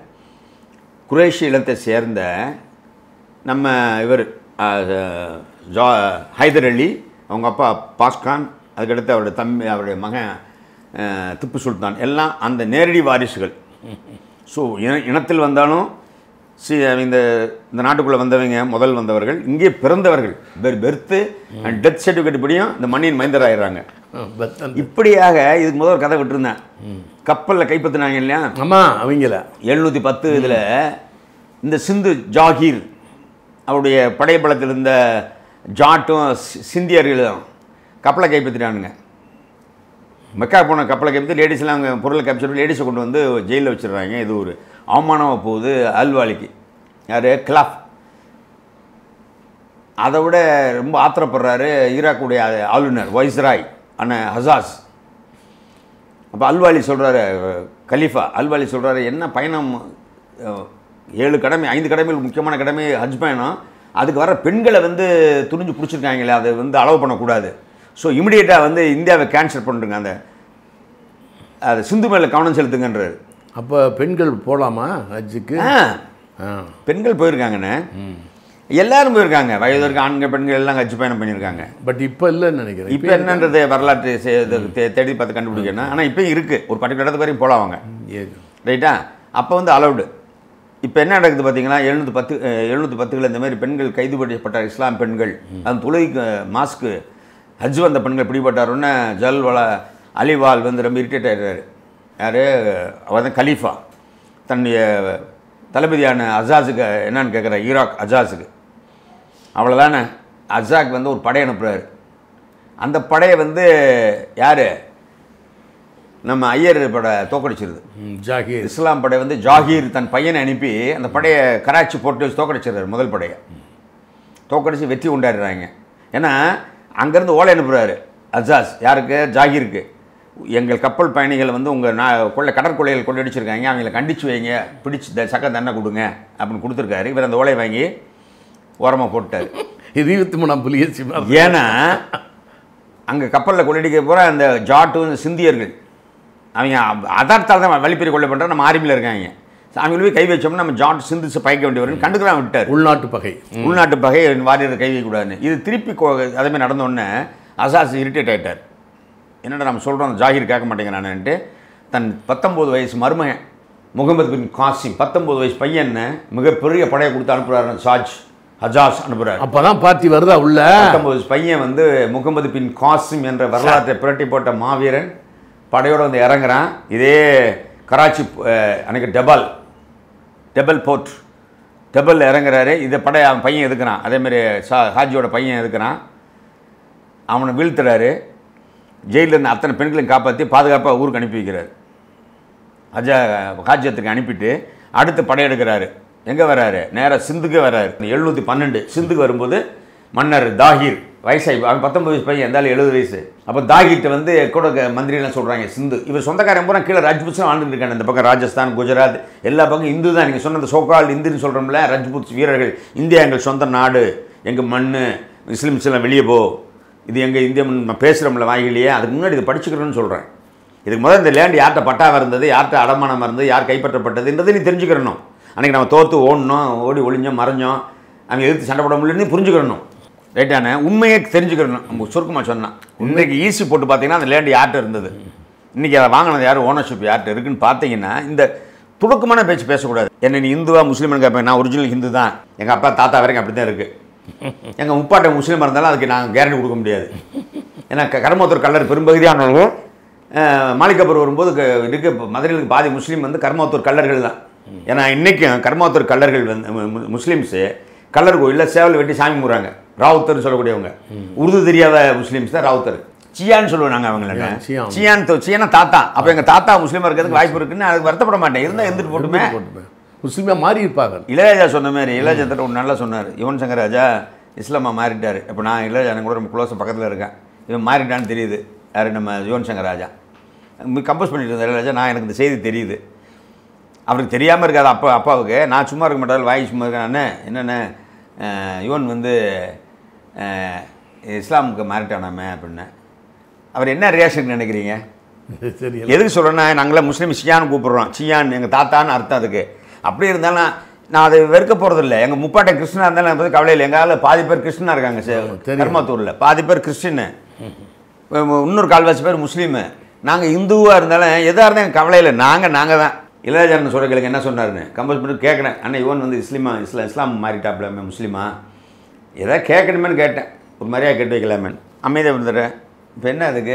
குரேஷி இனத்தை சேர்ந்த நம்ம இவர் ஜா ஹைதர் அலி அவங்க அப்பா பாஸ்கான் அதுக்கடுத்து அவருடைய தம்பி அவருடைய மகன் அஹ், திப்பு சுல்தான் எல்லாம் அந்த நேரடி வாரிசுகள் ஸோ இன இனத்தில் வந்தாலும் சி இந்த இந்த நாட்டுக்குள்ளே வந்தவங்க முதல் வந்தவர்கள் இங்கே பிறந்தவர்கள் பெர் பெர்த்து அண்ட் டெத் சர்டிஃபிகேட் படியும் இந்த மண்ணின் மைந்தர் ஆயிடுறாங்க ஆ, பெத்தன். இப்படியாக இதுக்கு முதல் ஒரு கதை விட்டுருந்தேன் கப்பலில் கைப்பற்றினாங்க இல்லையா ஆமா அவங்கள எழுநூற்றி பத்து இதில் இந்த சிந்து ஜாகீர் அவருடைய படைபலத்தில் இருந்த ஜாட்டும் சி- சிந்தியர்களும் கப்பலை கைப்பற்றிட்டானுங்க மெக்கா போன கப்பலை கைப்பற்றி லேடிஸ்லாம் அவங்க பொருளை கேப்சர் லேடிஸை கொண்டு வந்து ஜெயிலில் வச்சிடுறாங்க இது ஒரு அவமானமாக போகுது அல்வாலிக்கு யார் கிளாஃப் அதை விட ரொம்ப ஆத்திரப்படுறாரு ஈராக்குடைய ஆளுநர் வைஸ்ராய் அண்ணன் ஹசாஸ் அப்போ அல்வாலி சொல்கிறாரு கலீஃபா அல்வாலி சொல்கிறாரு என்ன பயணம் அஹ், ஏழு கடமை ஐந்து கடமைகள் முக்கியமான கடமை ஹஜ் பயணம் அதுக்கு வர பெண்களை வந்து துணிஞ்சு பிடிச்சிருக்காங்களே அதை வந்து அளவு பண்ணக்கூடாது ஸோ இமிடியேட்டாக வந்து இந்தியாவை கேன்சல் பண்ணுறங்க அந்த அது சிந்து மேலே கவனம் செலுத்துங்கன்றாரு அப்போ பெண்கள் போலாமா ஹஜ்ஜுக்கு ஆ ஆ பெண்கள் போயிருக்காங்கண்ணே எல்லாரும் போயிருக்காங்க வயது இருக்க ஆண்கள் பெண்கள் எல்லாம் ஹஜ் பயணம் பண்ணியிருக்காங்க பட் இப்போ இல்லைன்னு நினைக்கிறேன் இப்போ என்னன்றது வரலாற்று செ- இது தே- தேடி பார்த்து கண்டுபிடிக்கணும் ஆனால் இப்போயும் இருக்குது ஒரு பர்டிகுலர் இடத்துக்கு வரைக்கும் போகலாம் அவங்க ஏது. ரைட்டா அப்போ வந்து அலௌடு இப்போ என்ன நடக்குது பார்த்தீங்கன்னா எழுநூற்றி பத்து எழுநூற்றி பத்துகளில் இந்த மாதிரி பெண்கள் கைது பண்ணப்பட்ட இஸ்லாம் பெண்கள் அந்த தொழுகைக்கு மாஸ்க்கு ஹஜ் வந்த பெண்கள் பிடிபட்டாருன்னு ஜல்வல அலிவால் வந்து ரொம்ப இரிட்டேட் ஆகிடுறாரு யார் அவர் தான் கலீஃபா தன்னுடைய தளபதியான அஜாஸுக்கு என்னன்னு கேட்குற ஈராக் அஜாஸுக்கு அவ்வளோதானே அஜாக் வந்து ஒரு படை அனுப்புகிறாரு அந்த படையை வந்து யார் நம்ம ஐயர் படை தோக்கடிச்சிருது ம், ஜாகீர் இஸ்லாம் படை வந்து ஜாகீர் தன் பையனை அனுப்பி அந்த படையை கராச்சி போட்டு வச்சு தோக்கடிச்சிடுறாரு முதல் படையை தோக்கடிச்சு வெற்றி கொண்டாடுறாங்க ஏன்னா அங்கேருந்து ஓலை அனுப்புகிறாரு அஜாஸ் யாருக்கு ஜாகீருக்கு எங்கள் கப்பல் பயணிகள் வந்து உங்கள் நா கொள்ளை கடற்கொள்ளைகள் கொள்ளடிச்சிருக்காங்க அவங்கள கண்டிச்சு வைங்க பிடிச்சி த சக்க தண்டனை கொடுங்க அப்படின்னு கொடுத்துருக்காரு இவர் அந்த ஓலையை வாங்கி ஓரமாக போட்டார் இது இருபத்தி மூணாம் புலிகேசி மாதிரி ஏன்னா அங்கே கப்பலில் கொள்ளடிக்க போகிற அந்த ஜாட்டும் சிந்தியர்கள் அவங்க அதார்த்தால் தான் வழிப்பறி கொள்ள பண்ணுற நம்ம ஆர்மியில் இருக்காங்க அவங்கள போய் கை வச்சோம்னா நம்ம ஜாட் சிந்திச்சு பயக்க வேண்டியவர்கள் கண்டுக்கலாம் விட்டார் உள்நாட்டு பகை உள்நாட்டு பகை வாரியர் கை வைக்கக்கூடாதுன்னு இது திருப்பி கோ- அதே மாதிரி நடந்த உடனே அசாஸ் இரிட்டேட் ஆயிட்டார் என்னடா நம்ம சொல்கிறோம் ஜாகிர் கேட்க மாட்டேங்கிறானுன்ட்டு தன் பத்தொம்போது வயசு மருமகன் முகமது பின் காசிம் பத்தொம்போது வயசு பையன் மிகப்பெரிய படையை கொடுத்து அனுப்புகிறாரு சாஜ் ஹஜாஸ் அனுப்புகிறார் அப்பதான் பார்ட்டி வருதா உள்ள பத்தொன்பது பையன் வந்து முகமது பின் காசிம் என்ற வரலாற்றை புரட்டி போட்ட மாவீரன் படையோடு வந்து இறங்குறான் இதே கராச்சி அஹ், அன்னைக்கு டெபால் டெபல் போர்ட் டெபல் இறங்குறாரு இதை படை அவன் பையன் எதுக்குறான் அதேமாரி சா ஹாஜியோட பையன் எதுக்குறான் அவனை வீழ்த்துறாரு ஜெயிலில் இருந்த அத்தனை பெண்களையும் காப்பாற்றி பாதுகாப்பாக ஊருக்கு அனுப்பி வைக்கிறார் ஹஜா ஹாஜியத்துக்கு அனுப்பிட்டு அடுத்து படையெடுக்கிறாரு எங்கே வராரு நேராக சிந்துக்கு வராரு எழுநூற்றி பன்னெண்டு சிந்துக்கு வரும்போது மன்னர் தாகிர் வயசாகி அவன் பத்தொன்பது வயசு பையன் இருந்தாலும் எழுபது வயசு அப்போ தாகிர்ட்ட வந்து கூட க- மந்திரிலாம் சொல்கிறாங்க சிந்து இவர் சொந்தக்காரன் பூரா கீழே ராஜ்புத்ஸும் வாழ்ந்துட்டு இருக்காங்க இந்த பக்கம் ராஜஸ்தான் குஜராத் எல்லா பக்கம் இந்து தான் நீங்கள் சொன்ன அந்த சோகால் இந்துன்னு சொல்கிறோம்ல ராஜ்புத் வீரர்கள் இந்தியா எங்கள் சொந்த நாடு எங்கள் மண் முஸ்லிம்ஸ் எல்லாம் வெளியே போ இது எங்கள் இந்திய மண் நான் பேசுகிறோம்ல வாயிலேயே அதுக்கு முன்னாடி இதை படிச்சுக்கிறேன்னு சொல்கிறேன் இதுக்கு முதல்ல இந்த லேண்ட் யார்கிட்ட பட்டாவாக இருந்தது யார்கிட்ட அடமானம் இருந்தது யார் கைப்பற்றப்பட்டதுன்றது நீ தெரிஞ்சுக்கிறணும் அன்றைக்கி நம்ம தோற்று ஓடணும் ஓடி ஒளிஞ்சோம் மறைஞ்சோம் அவங்க எதிர்த்து சண்டை போட முடியலன்னு புரிஞ்சுக்கிறணும் ரைட்டானே உண்மையை தெரிஞ்சுக்கிறணும் நம்ம சுருக்கமாக சொன்னான் இன்றைக்கு ஈஸி போட்டு பார்த்தீங்கன்னா அந்த லேண்ட் யார்கிட்ட இருந்தது இன்றைக்கி அதை வாங்கினது யார் ஓனர்ஷிப் யார்கிட்ட இருக்குன்னு பார்த்தீங்கன்னா இந்த துடுக்கமான பேச்சு பேசக்கூடாது என்ன நீ இந்துவா முஸ்லீம்னு கேட்பேன் நான் ஒரிஜினல் ஹிந்து தான் எங்கள் அப்பா தாத்தா வரைக்கும் அப்படி தான் இருக்குது எங்கள் முப்பாட்டை முஸ்லீமாக இருந்தாலும் அதுக்கு நான் கேரண்டி கொடுக்க முடியாது ஏன்னா க- கர்மோத்தர் கல்லர் பெரும்பகுதியானவங்க அஹ், மாலிகப்பூர் வரும்போது க- இருக்கு இப்ப மதுரையில் பாதி முஸ்லீம் வந்து கர்மோத்தூர் கல்லர்கள் தான் ஏன்னா இன்றைக்கும் கர்மோத்தூர் கல்லர்கள் வந்து மு- மு- முஸ்லீம்ஸு கல்லர் கோயிலில் சேவல் வெட்டி சாமி கும்பிட்றாங்க ராவுத்தர்னு சொல்லக்கூடியவங்க உருது தெரியாத முஸ்லீம்ஸ் தான் ராவுத்தர் சியான்னு சொல்லுவோம் நாங்கள் அவங்கள சியான். சியான் தொ- சியானா தாத்தா அப்போ எங்கள் தாத்தா முஸ்லீமாக இருக்கிறதுக்கு வாய்ப்பு இருக்குன்னு அதுக்கு வருத்தப்பட மாட்டேன் இருந்தால் இருந்துட்டு போட்டுமே போட்டுப்பேன் முஸ்லீமா மாறி இருப்பாங்க இளையராஜா சொன்ன மாதிரி இளையராஜா தட்ட ஒன்று நல்லா சொன்னார் யுவன் சங்கர் ராஜா இஸ்லாமா மாறிட்டார் இப்போ நான் இளையராஜா கூட ரொம்ப க்ளோஸாக பக்கத்தில் இருக்கேன் இவன் மாறிட்டான்னு தெரியுது யார் நம்ம யுவன் சங்கர் ராஜா கம்போஸ் பண்ணிட்டு இருந்த இளையராஜா நான் எனக்கு இந்த செய்தி தெரியுது அவருக்கு தெரியாமல் இருக்காது அப்பா அப்பாவுக்கு நான் சும்மா இருக்க மாட்டாரு வாய் சும்மா இருக்கேன் அண்ணே என்னென்ன அஹ், யுவன் வந்து அஹ், இஸ்லாமுக்கு மாறிட்டானாமே அப்படின்னு அவர் என்ன ரியாக்ஷன் நினைக்கிறீங்க சரி எதுக்கு சொல்கிறேன்னா நாங்களாம் முஸ்லீம் சியான்னு கூப்பிடுறோம் சியான் எங்கள் தாத்தான்னு அர்த்தம் அதுக்கு அப்படி இருந்தாலும் நான் அதை வெறுக்க போகிறதில்ல எங்கள் முப்பாட்டன் கிருஷ்ணனா இருந்தாலும் எனக்கு பத்தி கவலை இல்லை எங்கள் பாதி பேர் கிருஷ்ணனா இருக்காங்க தெரியும். கர்மாத்தூரில் பாதி பேர் கிறிஸ்டின்னு இன்னொரு கால்வாசி பேர் முஸ்லீமு நாங்கள் இந்துவாக இருந்தாலும் எதாக இருந்தால் எனக்கு கவலை இல்லை நாங்கள் நாங்கள் தான் இளையராஜன் சொல்கிறங்களுக்கு என்ன சொன்னாருன்னு கம்போஸ் பண்ணி கேட்குறேன் அண்ணன் இவன் வந்து இஸ்லீமா இஸ்லாம் இஸ்லாம் மாறிட்டாப்ல முஸ்லீமா எதாவது கேட்கணுமேன்னு கேட்டேன் ஒரு மாதிரியாக கேட்டு வைக்கலாமேன்னு அமைதியாக இருந்துடுறேன் இப்போ என்ன அதுக்கு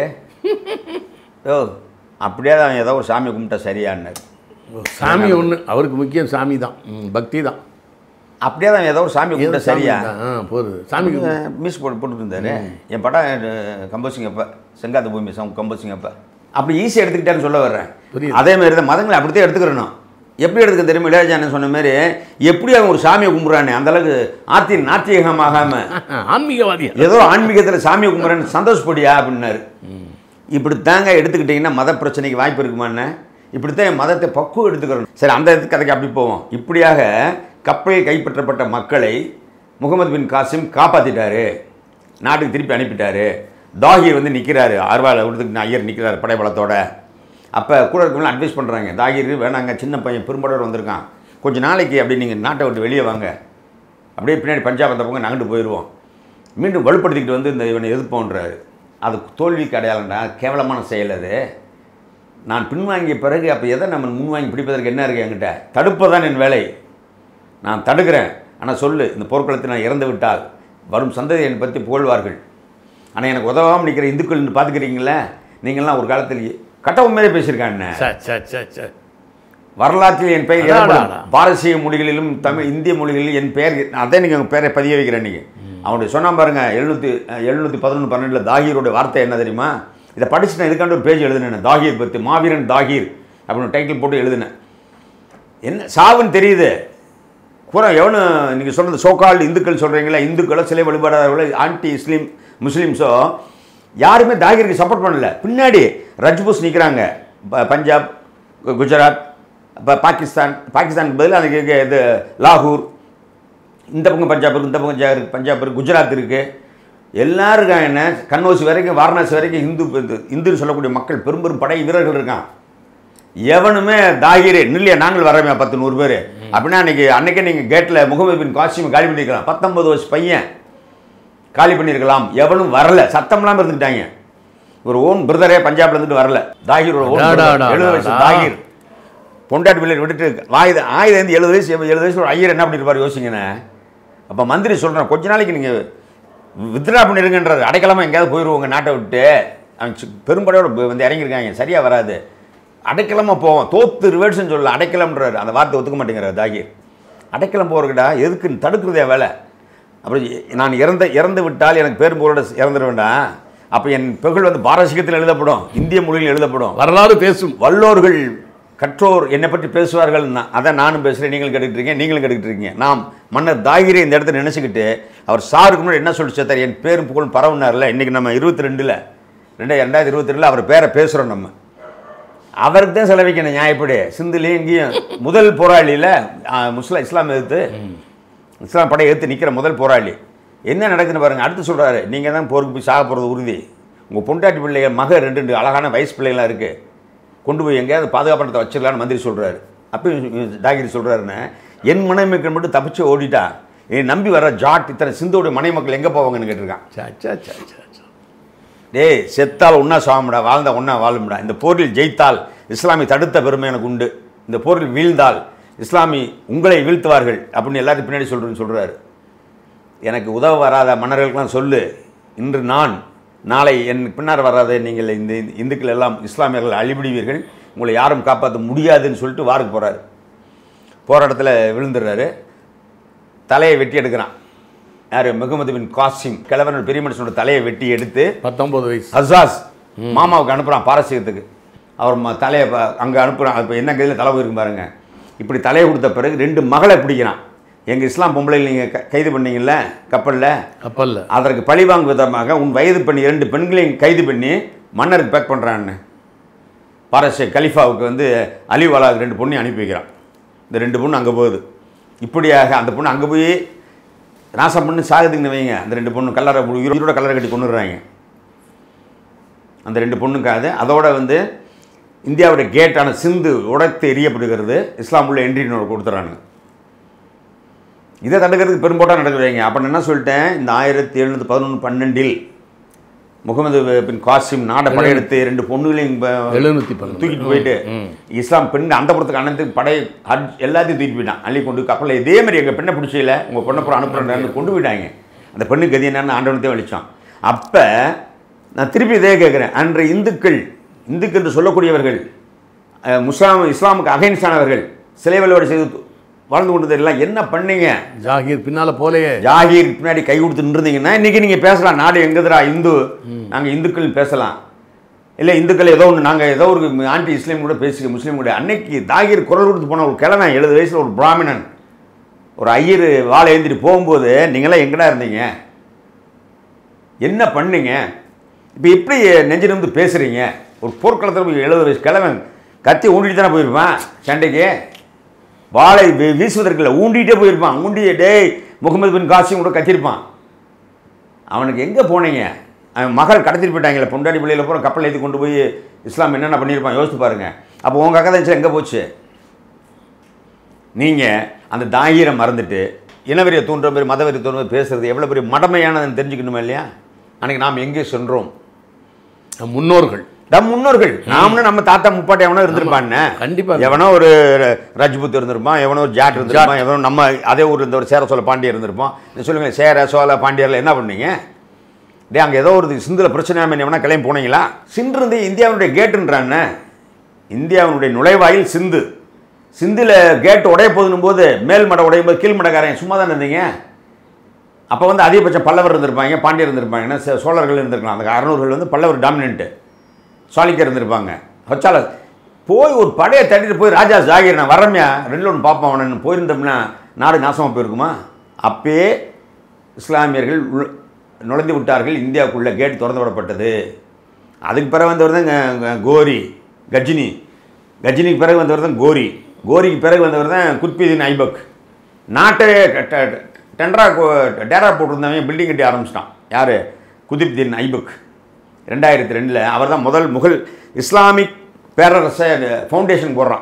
ஓ அப்படியே அவன் ஏதோ ஒரு சாமி கும்பிட்டா சரியான்னாரு சாமி ஒன்று அவருக்கு முக்கியம் சாமி தான் ம், பக்தி தான் அப்படியே தான் ஏதோ ஒரு சாமி கும்பிட்டா சரியா ஆ போதும் சாமிக்கு மிஸ் போட்டு போட்டுட்டு இருந்தாரு என் படம் கம்போசிங் அப்போ செங்காத்த பூமி சம் கம்போசிங் அப்போ அப்படி ஈஸியாக எடுத்துக்கிட்டேன்னு சொல்ல வர்றேன் புரியுது. அதே மாதிரி தான் மதங்களை அப்படித்தான் எடுத்துக்கிறணும் எப்படி எடுத்துக்க தெரியுமா இளையராஜான்னு சொன்ன மாதிரி எப்படி அவன் ஒரு சாமியை கும்பிட்றானே அந்த அளவுக்கு ஆத்தி நாத்தியகமாகாமல் ஆன்மீகவாதியா ஏதோ ஆன்மீகத்தில் சாமியை கும்பிட்றேன்னு சந்தோஷப்படியா அப்படின்னாரு இப்படித்தாங்க எடுத்துக்கிட்டிங்கன்னா மத பிரச்சனைக்கு வாய்ப்பு இருக்குமான்னு இப்படித்தான் என் மதத்தை பக்குவம் எடுத்துக்கிறோம் சரி அந்த இதுக்கு கதைக்கு அப்படி போவோம் இப்படியாக கப்பலில் கைப்பற்றப்பட்ட மக்களை முகமது பின் காசிம் காப்பாற்றிட்டாரு நாட்டுக்கு திருப்பி அனுப்பிட்டாரு தாகிர் வந்து நிற்கிறாரு ஆர்வாவில் விடுத்துக்கு ஐயர் நிற்கிறாரு படைபலத்தோட அப்போ கூட இருக்கவங்க அட்வைஸ் பண்ணுறாங்க தாகிர் வேணாங்க சின்ன பையன் பெரும்படவர் வந்திருக்கான் கொஞ்ச நாளைக்கு அப்படி நீங்கள் நாட்டை விட்டு வெளியே வாங்க அப்படியே பின்னாடி பஞ்சாப் அந்த பக்கம் நகண்டு போயிடுவோம் மீண்டும் வலுப்படுத்திக்கிட்டு வந்து இந்த இவனை எதிர்ப்போன்றாரு அது தோல்விக்கு அடையாளம்டா கேவலமான செயல் அது நான் பின்வாங்கிய பிறகு அப்போ எதை நம்ம முன்வாங்கி பிடிப்பதற்கு என்ன இருக்குது என்கிட்ட தடுப்பதான் என் வேலை நான் தடுக்கிறேன் ஆனால் சொல்லு இந்த போர்க்களத்தை நான் இறந்து விட்டால் வரும் சந்ததி என்னை பற்றி புகழ்வார்கள் ஆனால் எனக்கு உதவாமல் நிற்கிற இந்துக்கள் பார்த்துக்கிறீங்களே நீங்கள்லாம் ஒரு காலத்தில் கட்ட உண்மையிலே பேசியிருக்காங்க ச ச ச ச வரலாற்றில் என் பெயர் அடாடா. இடம்பெறும். பாரசீக மொழிகளிலும் தமிழ் இந்திய மொழிகளிலும் என் பெயர் அதே நீங்கள் உங்கள் பேரை பதிய வைக்கிறேன் நீங்கள் அவனுடைய சொன்னா பாருங்க எழுநூற்றி எழுநூற்றி பதினொன்று பன்னெண்டில் தாகீரோட வார்த்தை என்ன தெரியுமா இதை படிச்சு நான் இதுக்காண்டு ஒரு பேஜ் எழுதினேன் தாகீர் பற்றி மாவீரன் தாகீர் அப்படின்னு டைட்டில் போட்டு எழுதினேன் என்ன சாவுன்னு தெரியுது பூரா எவனு நீங்கள் சொன்னது சோகால் இந்துக்கள் சொல்கிறீங்களா இந்துக்களோ சிலை வழிபாடாதவர்களோ ஆன்டி இஸ்லீம் முஸ்லீம்ஸோ யாருமே தாகிருக்கு சப்போர்ட் பண்ணல பின்னாடி ரஜ்பூஸ் நிற்கிறாங்க பஞ்சாப் கு- குஜராத் இப்போ பாகிஸ்தான் பாகிஸ்தானுக்கு பதில் அதுக்கு இங்க இது லாகூர் இந்த பக்கம் பஞ்சாப் இருக்குது இந்த பக்கம் ஜா- பஞ்சாப் இருக்குது குஜராத் இருக்குது எல்லாரும் இருக்காங்க என்ன கண்ணோசி வரைக்கும் வாரணாசி வரைக்கும் இந்து இது- இந்துன்னு சொல்லக்கூடிய மக்கள் பெரும் பெரும் படை வீரர்கள் இருக்கான் எவனுமே தாகிரே நில்லையா நாங்கள் வரமே பத்து நூறு பேர் அப்படின்னா அன்னைக்கு அன்னைக்கே நீங்கள் கேட்டில் முகமது பின் காசிம் காலி பண்ணியிருக்கலாம் பத்தொன்பது வருஷம் பையன் காலி பண்ணியிருக்கலாம் எவனும் வரல சத்தம்லாம் இருந்துக்கிட்டாங்க ஒரு ஓன் பிரதரே பஞ்சாப்ல இருந்துட்டு வரல தாகிரோட ஓன் அடா, brother. அடா, எழுபது வயசு அடா. தாகிர் பொண்டாட்டி பிள்ளை விட்டுட்டு ஆயுத ஆயுதம் இருந்து எழுபது வயசு எழுபது வயசு ஒரு ஐயர் என்ன பண்ணிருப்பார் யோசிங்கண்ணே அப்போ மந்திரி சொல்கிறேன் கொஞ்ச நாளைக்கு நீங்கள் வித்ரா பண்ணிருங்கன்றாரு அடைக்கலாமா எங்கேயாவது போயிடுவோங்க நாட்டை விட்டு அவன் சி- பெரும்படையோட ப- வந்து இறங்கியிருக்காங்க சரியாக வராது அடைக்கலமா போவோம் தோத்து ரிவர்ஸ்னு சொல்லல அடைக்கலம்ன்றாரு அந்த வார்த்தை ஒத்துக்க மாட்டேங்கிறார் தாகிர் அடைக்கலம் போகிறதுடா எதுக்கு தடுக்கிறதே வேலை அப்புறம் எ- நான் இறந்த இறந்து விட்டால் எனக்கு பெரும்புகளோட இறந்துட வேண்டாம் அப்போ என் புகழ் வந்து பாரசீகத்தில் எழுதப்படும் இந்திய மொழியில் எழுதப்படும் வரலாறு பேசும் வல்லோர்கள் கற்றோர் என்னை பற்றி பேசுவார்கள் அதை நானும் பேசுகிறேன் நீங்களும் கேட்டுக்கிட்டு இருக்கீங்க நீங்களும் கேட்டுக்கிட்டு இருக்கீங்க நாம் மன்னர் தாகிரை இந்த இடத்துல நினச்சிக்கிட்டு அவர் சாருக்கு முன்னாடி என்ன சொல்லி சேர்த்தார் என் பேரும் புகழும் பரவுனார்ல இன்றைக்கி நம்ம இருபத்தி ரெண்டில் ரெண்டாயிரம் ரெண்டாயிரத்தி இருபத்தி ரெண்டில் அவர் பேரை பேசுகிறோம் நம்ம அவருக்கு தான் செலவிக்கணும் நியாயப்படி சிந்துலேயும் இங்கேயும் முதல் போராளியில் முஸ்லாம் இஸ்லாம் எதிர்த்து இஸ்லாம் படையை எடுத்து நிற்கிற முதல் போராளி என்ன நடக்குதுன்னு பாருங்க அடுத்து சொல்கிறாரு நீங்கள் தான் போருக்கு போய் சாக போகிறது உறுதி உங்கள் பொண்டாட்டி பிள்ளைகள் மக ரெண்டு ரெண்டு அழகான வயசு பிள்ளைகளாம் இருக்குது கொண்டு போய் எங்கேயாவது பாதுகாப்பணத்தை வச்சிடலான்னு மந்திரி சொல்கிறாரு அப்போ தாகிரி சொல்கிறாருன்னு என் மனைமக்கள் மட்டும் தப்பிச்சு ஓடிட்டா என் நம்பி வர ஜாட் இத்தனை சிந்தோடைய மனை மக்கள் எங்கே போவாங்கன்னு கேட்டிருக்கான் சா, சா, சா, சா, சா. டேய் செத்தால் ஒன்றா சாவமுடா வாழ்ந்தா ஒன்றா வாழும்டா இந்த போரில் ஜெயித்தால் இஸ்லாமி தடுத்த பெருமை எனக்கு உண்டு இந்த போரில் வீழ்ந்தால் இஸ்லாமி உங்களை வீழ்த்துவார்கள் அப்படின்னு எல்லாத்தையும் பின்னாடி சொல்கிறேன்னு சொல்கிறாரு எனக்கு உதவ வராத மன்னர்களுக்கெல்லாம் சொல்லு இன்று நான் நாளை என் பின்னால் வராத நீங்கள் இந்த இந்துக்கள் எல்லாம் இஸ்லாமியர்கள் அழிபிடுவீர்கள் உங்களை யாரும் காப்பாற்ற முடியாதுன்னு சொல்லிட்டு வாருக்கு போகிறாரு போகிற இடத்துல விழுந்துடுறாரு தலையை வெட்டி எடுக்கிறான் யார் முகமது பின் காசிம் கிழவர்கள் பெரிய மனுஷனோட தலையை வெட்டி எடுத்து பத்தொன்பது வயசு ஹசாஸ் மாமாவுக்கு அனுப்புகிறான் பாரசீகத்துக்கு அவர் ம தலையை அங்கே அனுப்புகிறான் இப்போ என்ன கையில் தலை போயிருக்கு பாருங்க இப்படி தலையை கொடுத்த பிறகு ரெண்டு மகளை பிடிக்கிறான் எங்கள் இஸ்லாம் பொம்பளையில் நீங்கள் கைது பண்ணீங்கல்ல கப்பலில் கப்பல்ல அதற்கு பழிவாங்கும் விதமாக உன் வயது பெண் இரண்டு பெண்களையும் கைது பண்ணி மன்னருக்கு பேக் பண்ணுறான்னு பாரச கலிஃபாவுக்கு வந்து அலிவாலாவுக்கு ரெண்டு பொண்ணையும் அனுப்பி வைக்கிறான் இந்த ரெண்டு பொண்ணு அங்கே போகுது இப்படியாக அந்த பொண்ணு அங்கே போய் நாசம் பண்ணி சாகுதுங்கன்னு வைங்க அந்த ரெண்டு பொண்ணு கல்லறை உயிரோட கல்லறை கட்டி கொண்டுடுறாங்க அந்த ரெண்டு பொண்ணுக்காது அதோட வந்து இந்தியாவுடைய கேட்டான சிந்து உடைத்து எரியப்படுகிறது இஸ்லாம் உள்ள என்ட்ரின்னு கொடுத்துறானுங்க இதை தடுக்கிறதுக்கு பெரும்போட்டாக நடக்குதுங்க அப்போ நான் என்ன சொல்லிட்டேன் இந்த ஆயிரத்தி எழுநூற்றி பதினொன்று பன்னெண்டில் முகமது பின் காசிம் நாடை படையெடுத்து ரெண்டு பொண்ணுகளையும் ப- எழுநூத்தி பன்னெண்டு தூக்கிட்டு போயிட்டு இஸ்லாம் பெண் அந்த புறத்துக்கு அண்ணத்துக்கு படை ஹஜ் எல்லாத்தையும் தூக்கிட்டு போயிட்டான் அள்ளி கொண்டு கப்பலில் இதே மாதிரி எங்கள் பெண்ணை பிடிச்சல உங்கள் பொண்ணை புறம் அனுப்புறேன்னு கொண்டு போயிட்டாங்க அந்த பெண்ணு கதி என்னன்னு ஆண்டவனத்தையும் வலிச்சான் அப்போ நான் திருப்பி இதே கேட்குறேன் அன்று இந்துக்கள் இந்துக்கள் என்று சொல்லக்கூடியவர்கள் அஹ், முஸ்லாம் இஸ்லாமுக்கு அகைன்ஸ்டானவர்கள் சிலை வழிபாடு செய்து வாழ்ந்து கொண்டது எல்லாம் என்ன பண்ணீங்க ஜாகீர் பின்னால போலையே ஜாகீர் பின்னாடி கை கொடுத்து நின்றுந்தீங்கன்னா இன்னைக்கு நீங்கள் பேசலாம் நாடு எங்கதுரா இந்து நாங்கள் இந்துக்கள் பேசலாம் இல்லை இந்துக்கள் ஏதோ ஒன்று நாங்கள் ஏதோ ஒரு ஆன்டி இஸ்லீம் கூட பேசி முஸ்லீம் கூட அன்னைக்கு தாகீர் குரல் கொடுத்து போன ஒரு கிழமை எழுபது வயசில் ஒரு பிராமணன் ஒரு ஐயர் வாழை ஏந்திட்டு போகும்போது நீங்களாம் எங்கடா இருந்தீங்க என்ன பண்ணீங்க இப்போ எப்படி நெஞ்சு நிமிந்து பேசுகிறீங்க ஒரு போர்க்களத்தில் போய் எழுபது வயசு கிழமை கத்தி ஊண்டிட்டு தானே போயிருப்பான் சண்டைக்கு வாளை வீ- வீசுவதற்கு இல்லை ஊண்டிகிட்டே போயிருப்பான் ஊண்டி டேய் முகமது பின் காசிம் கூட கத்திருப்பான் அவனுக்கு எங்கே போனீங்க அவன் மகள் கடத்திட்டு போயிட்டாங்களே பொண்டாடி பிள்ளையில பூரா கப்பல் ஏற்றி கொண்டு போய் இஸ்லாம் என்னென்ன பண்ணியிருப்பான் யோசிச்சு பாருங்க அப்போ உங்கள் அக்கா தான் எங்கே போச்சு நீங்கள் அந்த தாயிரை மறந்துட்டு இனவெறியை தூண்டுற மாதிரி மதவெறி தூண்டுற மாதிரி பேசுறது எவ்வளோ பெரிய மடமையானதுன்னு தெரிஞ்சுக்கணுமா இல்லையா அன்னைக்கு நாம் எங்கே சென்றோம் நம் முன்னோர்கள் நம் முன்னோர்கள் நாமளும் நம்ம தாத்தா முப்பாட்டி எவனோ இருந்திருப்பான்னு கண்டிப்பா. எவனோ ஒரு ரஜ்புத் இருந்திருப்பான் எவனோ ஒரு ஜாட் இருந்திருப்பான் எவனோ நம்ம அதே ஊர் இருந்த ஒரு சேர சோழ பாண்டியர் இருந்திருப்பான் நீ சொல்லுங்க சேர சோழ பாண்டியர்ல என்ன பண்ணீங்க டே அங்கே ஏதோ ஒரு சிந்துல பிரச்சனை எவனா கிளம்பி போனீங்களா சிந்து இருந்து இந்தியாவுடைய கேட்டுன்றான்னு இந்தியாவினுடைய நுழைவாயில் சிந்து சிந்தில் கேட் உடைய போதுன்னும் போது மேல் மடை உடையும் போது கீழ் மடைக்காரன் சும்மா தானே இருந்தீங்க அப்போ வந்து அதிகபட்சம் பல்லவர் இருந்திருப்பாங்க பாண்டியர் இருந்திருப்பாங்கன்னா சே- சோழர்கள் இருந்திருக்கலாம் அந்த அறநூறுகள் வந்து பல்லவர் டாமினன்ட்டு சாலிக்கர் இருந்திருப்பாங்க ஹொச்சால போய் ஒரு படையை தட்டிட்டு போய் ராஜா ஜாகிர் நான் வரமையா ரெண்டு ஒன்று பார்ப்போம் அவனு போயிருந்தோம்னா நாடு நாசமாக போயிருக்குமா அப்பயே இஸ்லாமியர்கள் உள்- நுழைந்து விட்டார்கள் இந்தியாவுக்குள்ள கேட் திறந்து விடப்பட்டது அதுக்கு பிறகு வந்தவர் தான் க- க- கோரி கஜினி கஜினிக்கு பிறகு வந்தவர் தான் கோரி கோரிக்கு பிறகு வந்தவர் தான் குத்பீதின் ஐபக் நாட்டை டெண்டரா டேரா போட்டிருந்தவன் பில்டிங் கட்டி ஆரம்பிச்சிட்டான் யார் குதிப்தீன் ஐபக் ரெண்டாயிரத்தி ரெண்டில் அவர் தான் முதல் முகல் இஸ்லாமிக் பேரரசை ஃபவுண்டேஷன் போடுறான்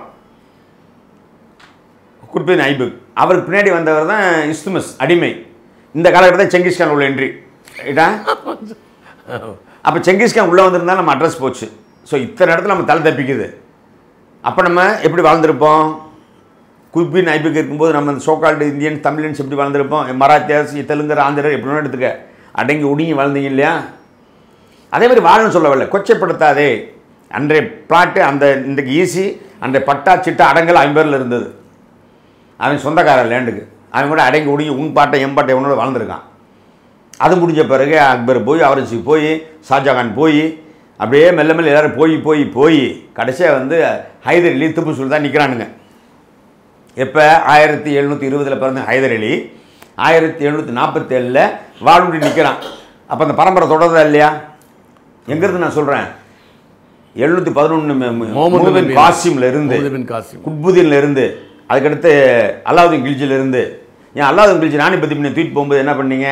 குர்பின் ஐபக் அவருக்கு பின்னாடி வந்தவர் தான் இஸ்துமஸ் அடிமை இந்த காலகட்டத்தில் செங்கிஸ்கான் உள்ள என்ட்ரி ரைட்டா அப்போ செங்கிஸ்கான் உள்ளே வந்திருந்தா நம்ம அட்ரஸ் போச்சு ஸோ இத்தனை இடத்துல நம்ம தலை தப்பிக்குது அப்போ நம்ம எப்படி வாழ்ந்திருப்போம் குபின் ஐபிக் இருக்கும்போது நம்ம இந்த சோகால்டு இந்தியன் தமிழியன்ஸ் எப்படி வாழ்ந்திருப்போம் மராத்தியாஸ் தெலுங்கர் ஆந்திரர் எப்படி வேணா எடுத்துக்க அடங்கி ஒடுங்கி வாழ்ந்தீங்க இல்லையா அதே மாதிரி வாழன்னு சொல்ல வரல கொச்சைப்படுத்தாதே அன்றைய பிளாட்டு அந்த இன்றைக்கு ஈஸி அன்றைய பட்டா சிட்டா அடங்கல் ஐம்பேரில் இருந்தது அவன் சொந்தக்காரன் லேண்டுக்கு அவன் கூட அடங்கி ஒடுங்கி உன் பாட்டை என் பாட்டை இவனோட வாழ்ந்திருக்கான் அது முடிஞ்ச பிறகு அக்பர் போய் அவரசிக்கு போய் ஷாஜகான் போய் அப்படியே மெல்ல மெல்ல எல்லாரும் போய் போய் போய் கடைசியாக வந்து ஹைதர் அலி திப்பு சுல்தான் நிற்கிறானுங்க எப்போ ஆயிரத்தி எழுநூற்றி இருபதில் பிறந்த ஹைதர் அலி ஆயிரத்தி எழுநூற்றி நாற்பத்தேழில் வாழுண்டி நிற்கிறான் அப்போ அந்த பரம்பரை தொடருதா இல்லையா எங்கேருந்து நான் சொல்கிறேன் எழுநூற்றி பதினொன்று முகமது முகமது பின் காசிம்ல இருந்து முகமது பின் காசிம் குட்புதீன்ல இருந்து அதுக்கடுத்து அலாவுதீன் கில்ஜில இருந்து ஏன் அலாவுதீன் கில்ஜி ராணி பத்தி பண்ணி தூக்கிட்டு போகும்போது என்ன பண்ணீங்க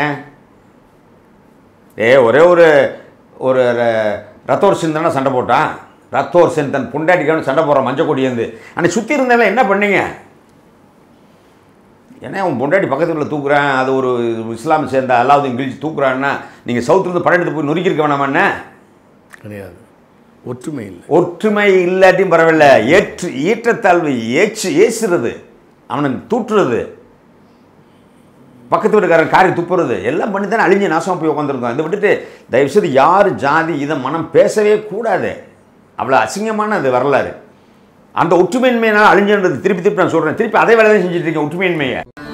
ஏ ஒரே ஒரு ஒரு ர- ரத்தோர் சென் தானே சண்டை போட்டான் ரத்தோர் சென் தன் பொண்டாட்டிக்கான சண்டை போடுறான் மஞ்சள் கொடியேந்து அன்னைக்கு சுற்றி இருந்தவன் என்ன பண்ணீங்க ஏன்னா அவன் பொண்டாட்டி பக்கத்துல தூக்குறான் அது ஒரு இஸ்லாம் சேர்ந்த அலாவுதீன் கில்ஜி தூக்குறான்னா நீங்கள் சவுத்துலேருந்து படம் எடுத்து போய் நொறுக்கியிருக்க வேணாமா என்ன கிடையாது ஒற்றுமை இல்லை ஒற்றுமை இல்லாட்டியும் பரவாயில்ல ஏற்று ஈற்றத்தாழ்வு ஏச்சு ஏசுறது அவனை தூற்றுறது பக்கத்து வீட்டுக்காரன் காரி துப்புறது எல்லாம் பண்ணி தானே அழிஞ்சு நாசமாக போய் உட்காந்துருக்கோம் இதை விட்டுட்டு தயவுசெய்து யார் ஜாதி இதை மனம் பேசவே கூடாது அவ்வளோ அசிங்கமான அது வரலாறு அந்த ஒற்றுமையின்மையினால் அழிஞ்சுன்றது திருப்பி திருப்பி நான் சொல்கிறேன் திருப்பி அதே வேலை தான் செஞ்சுட்டு இருக்கேன் ஒற்றுமையின்மையை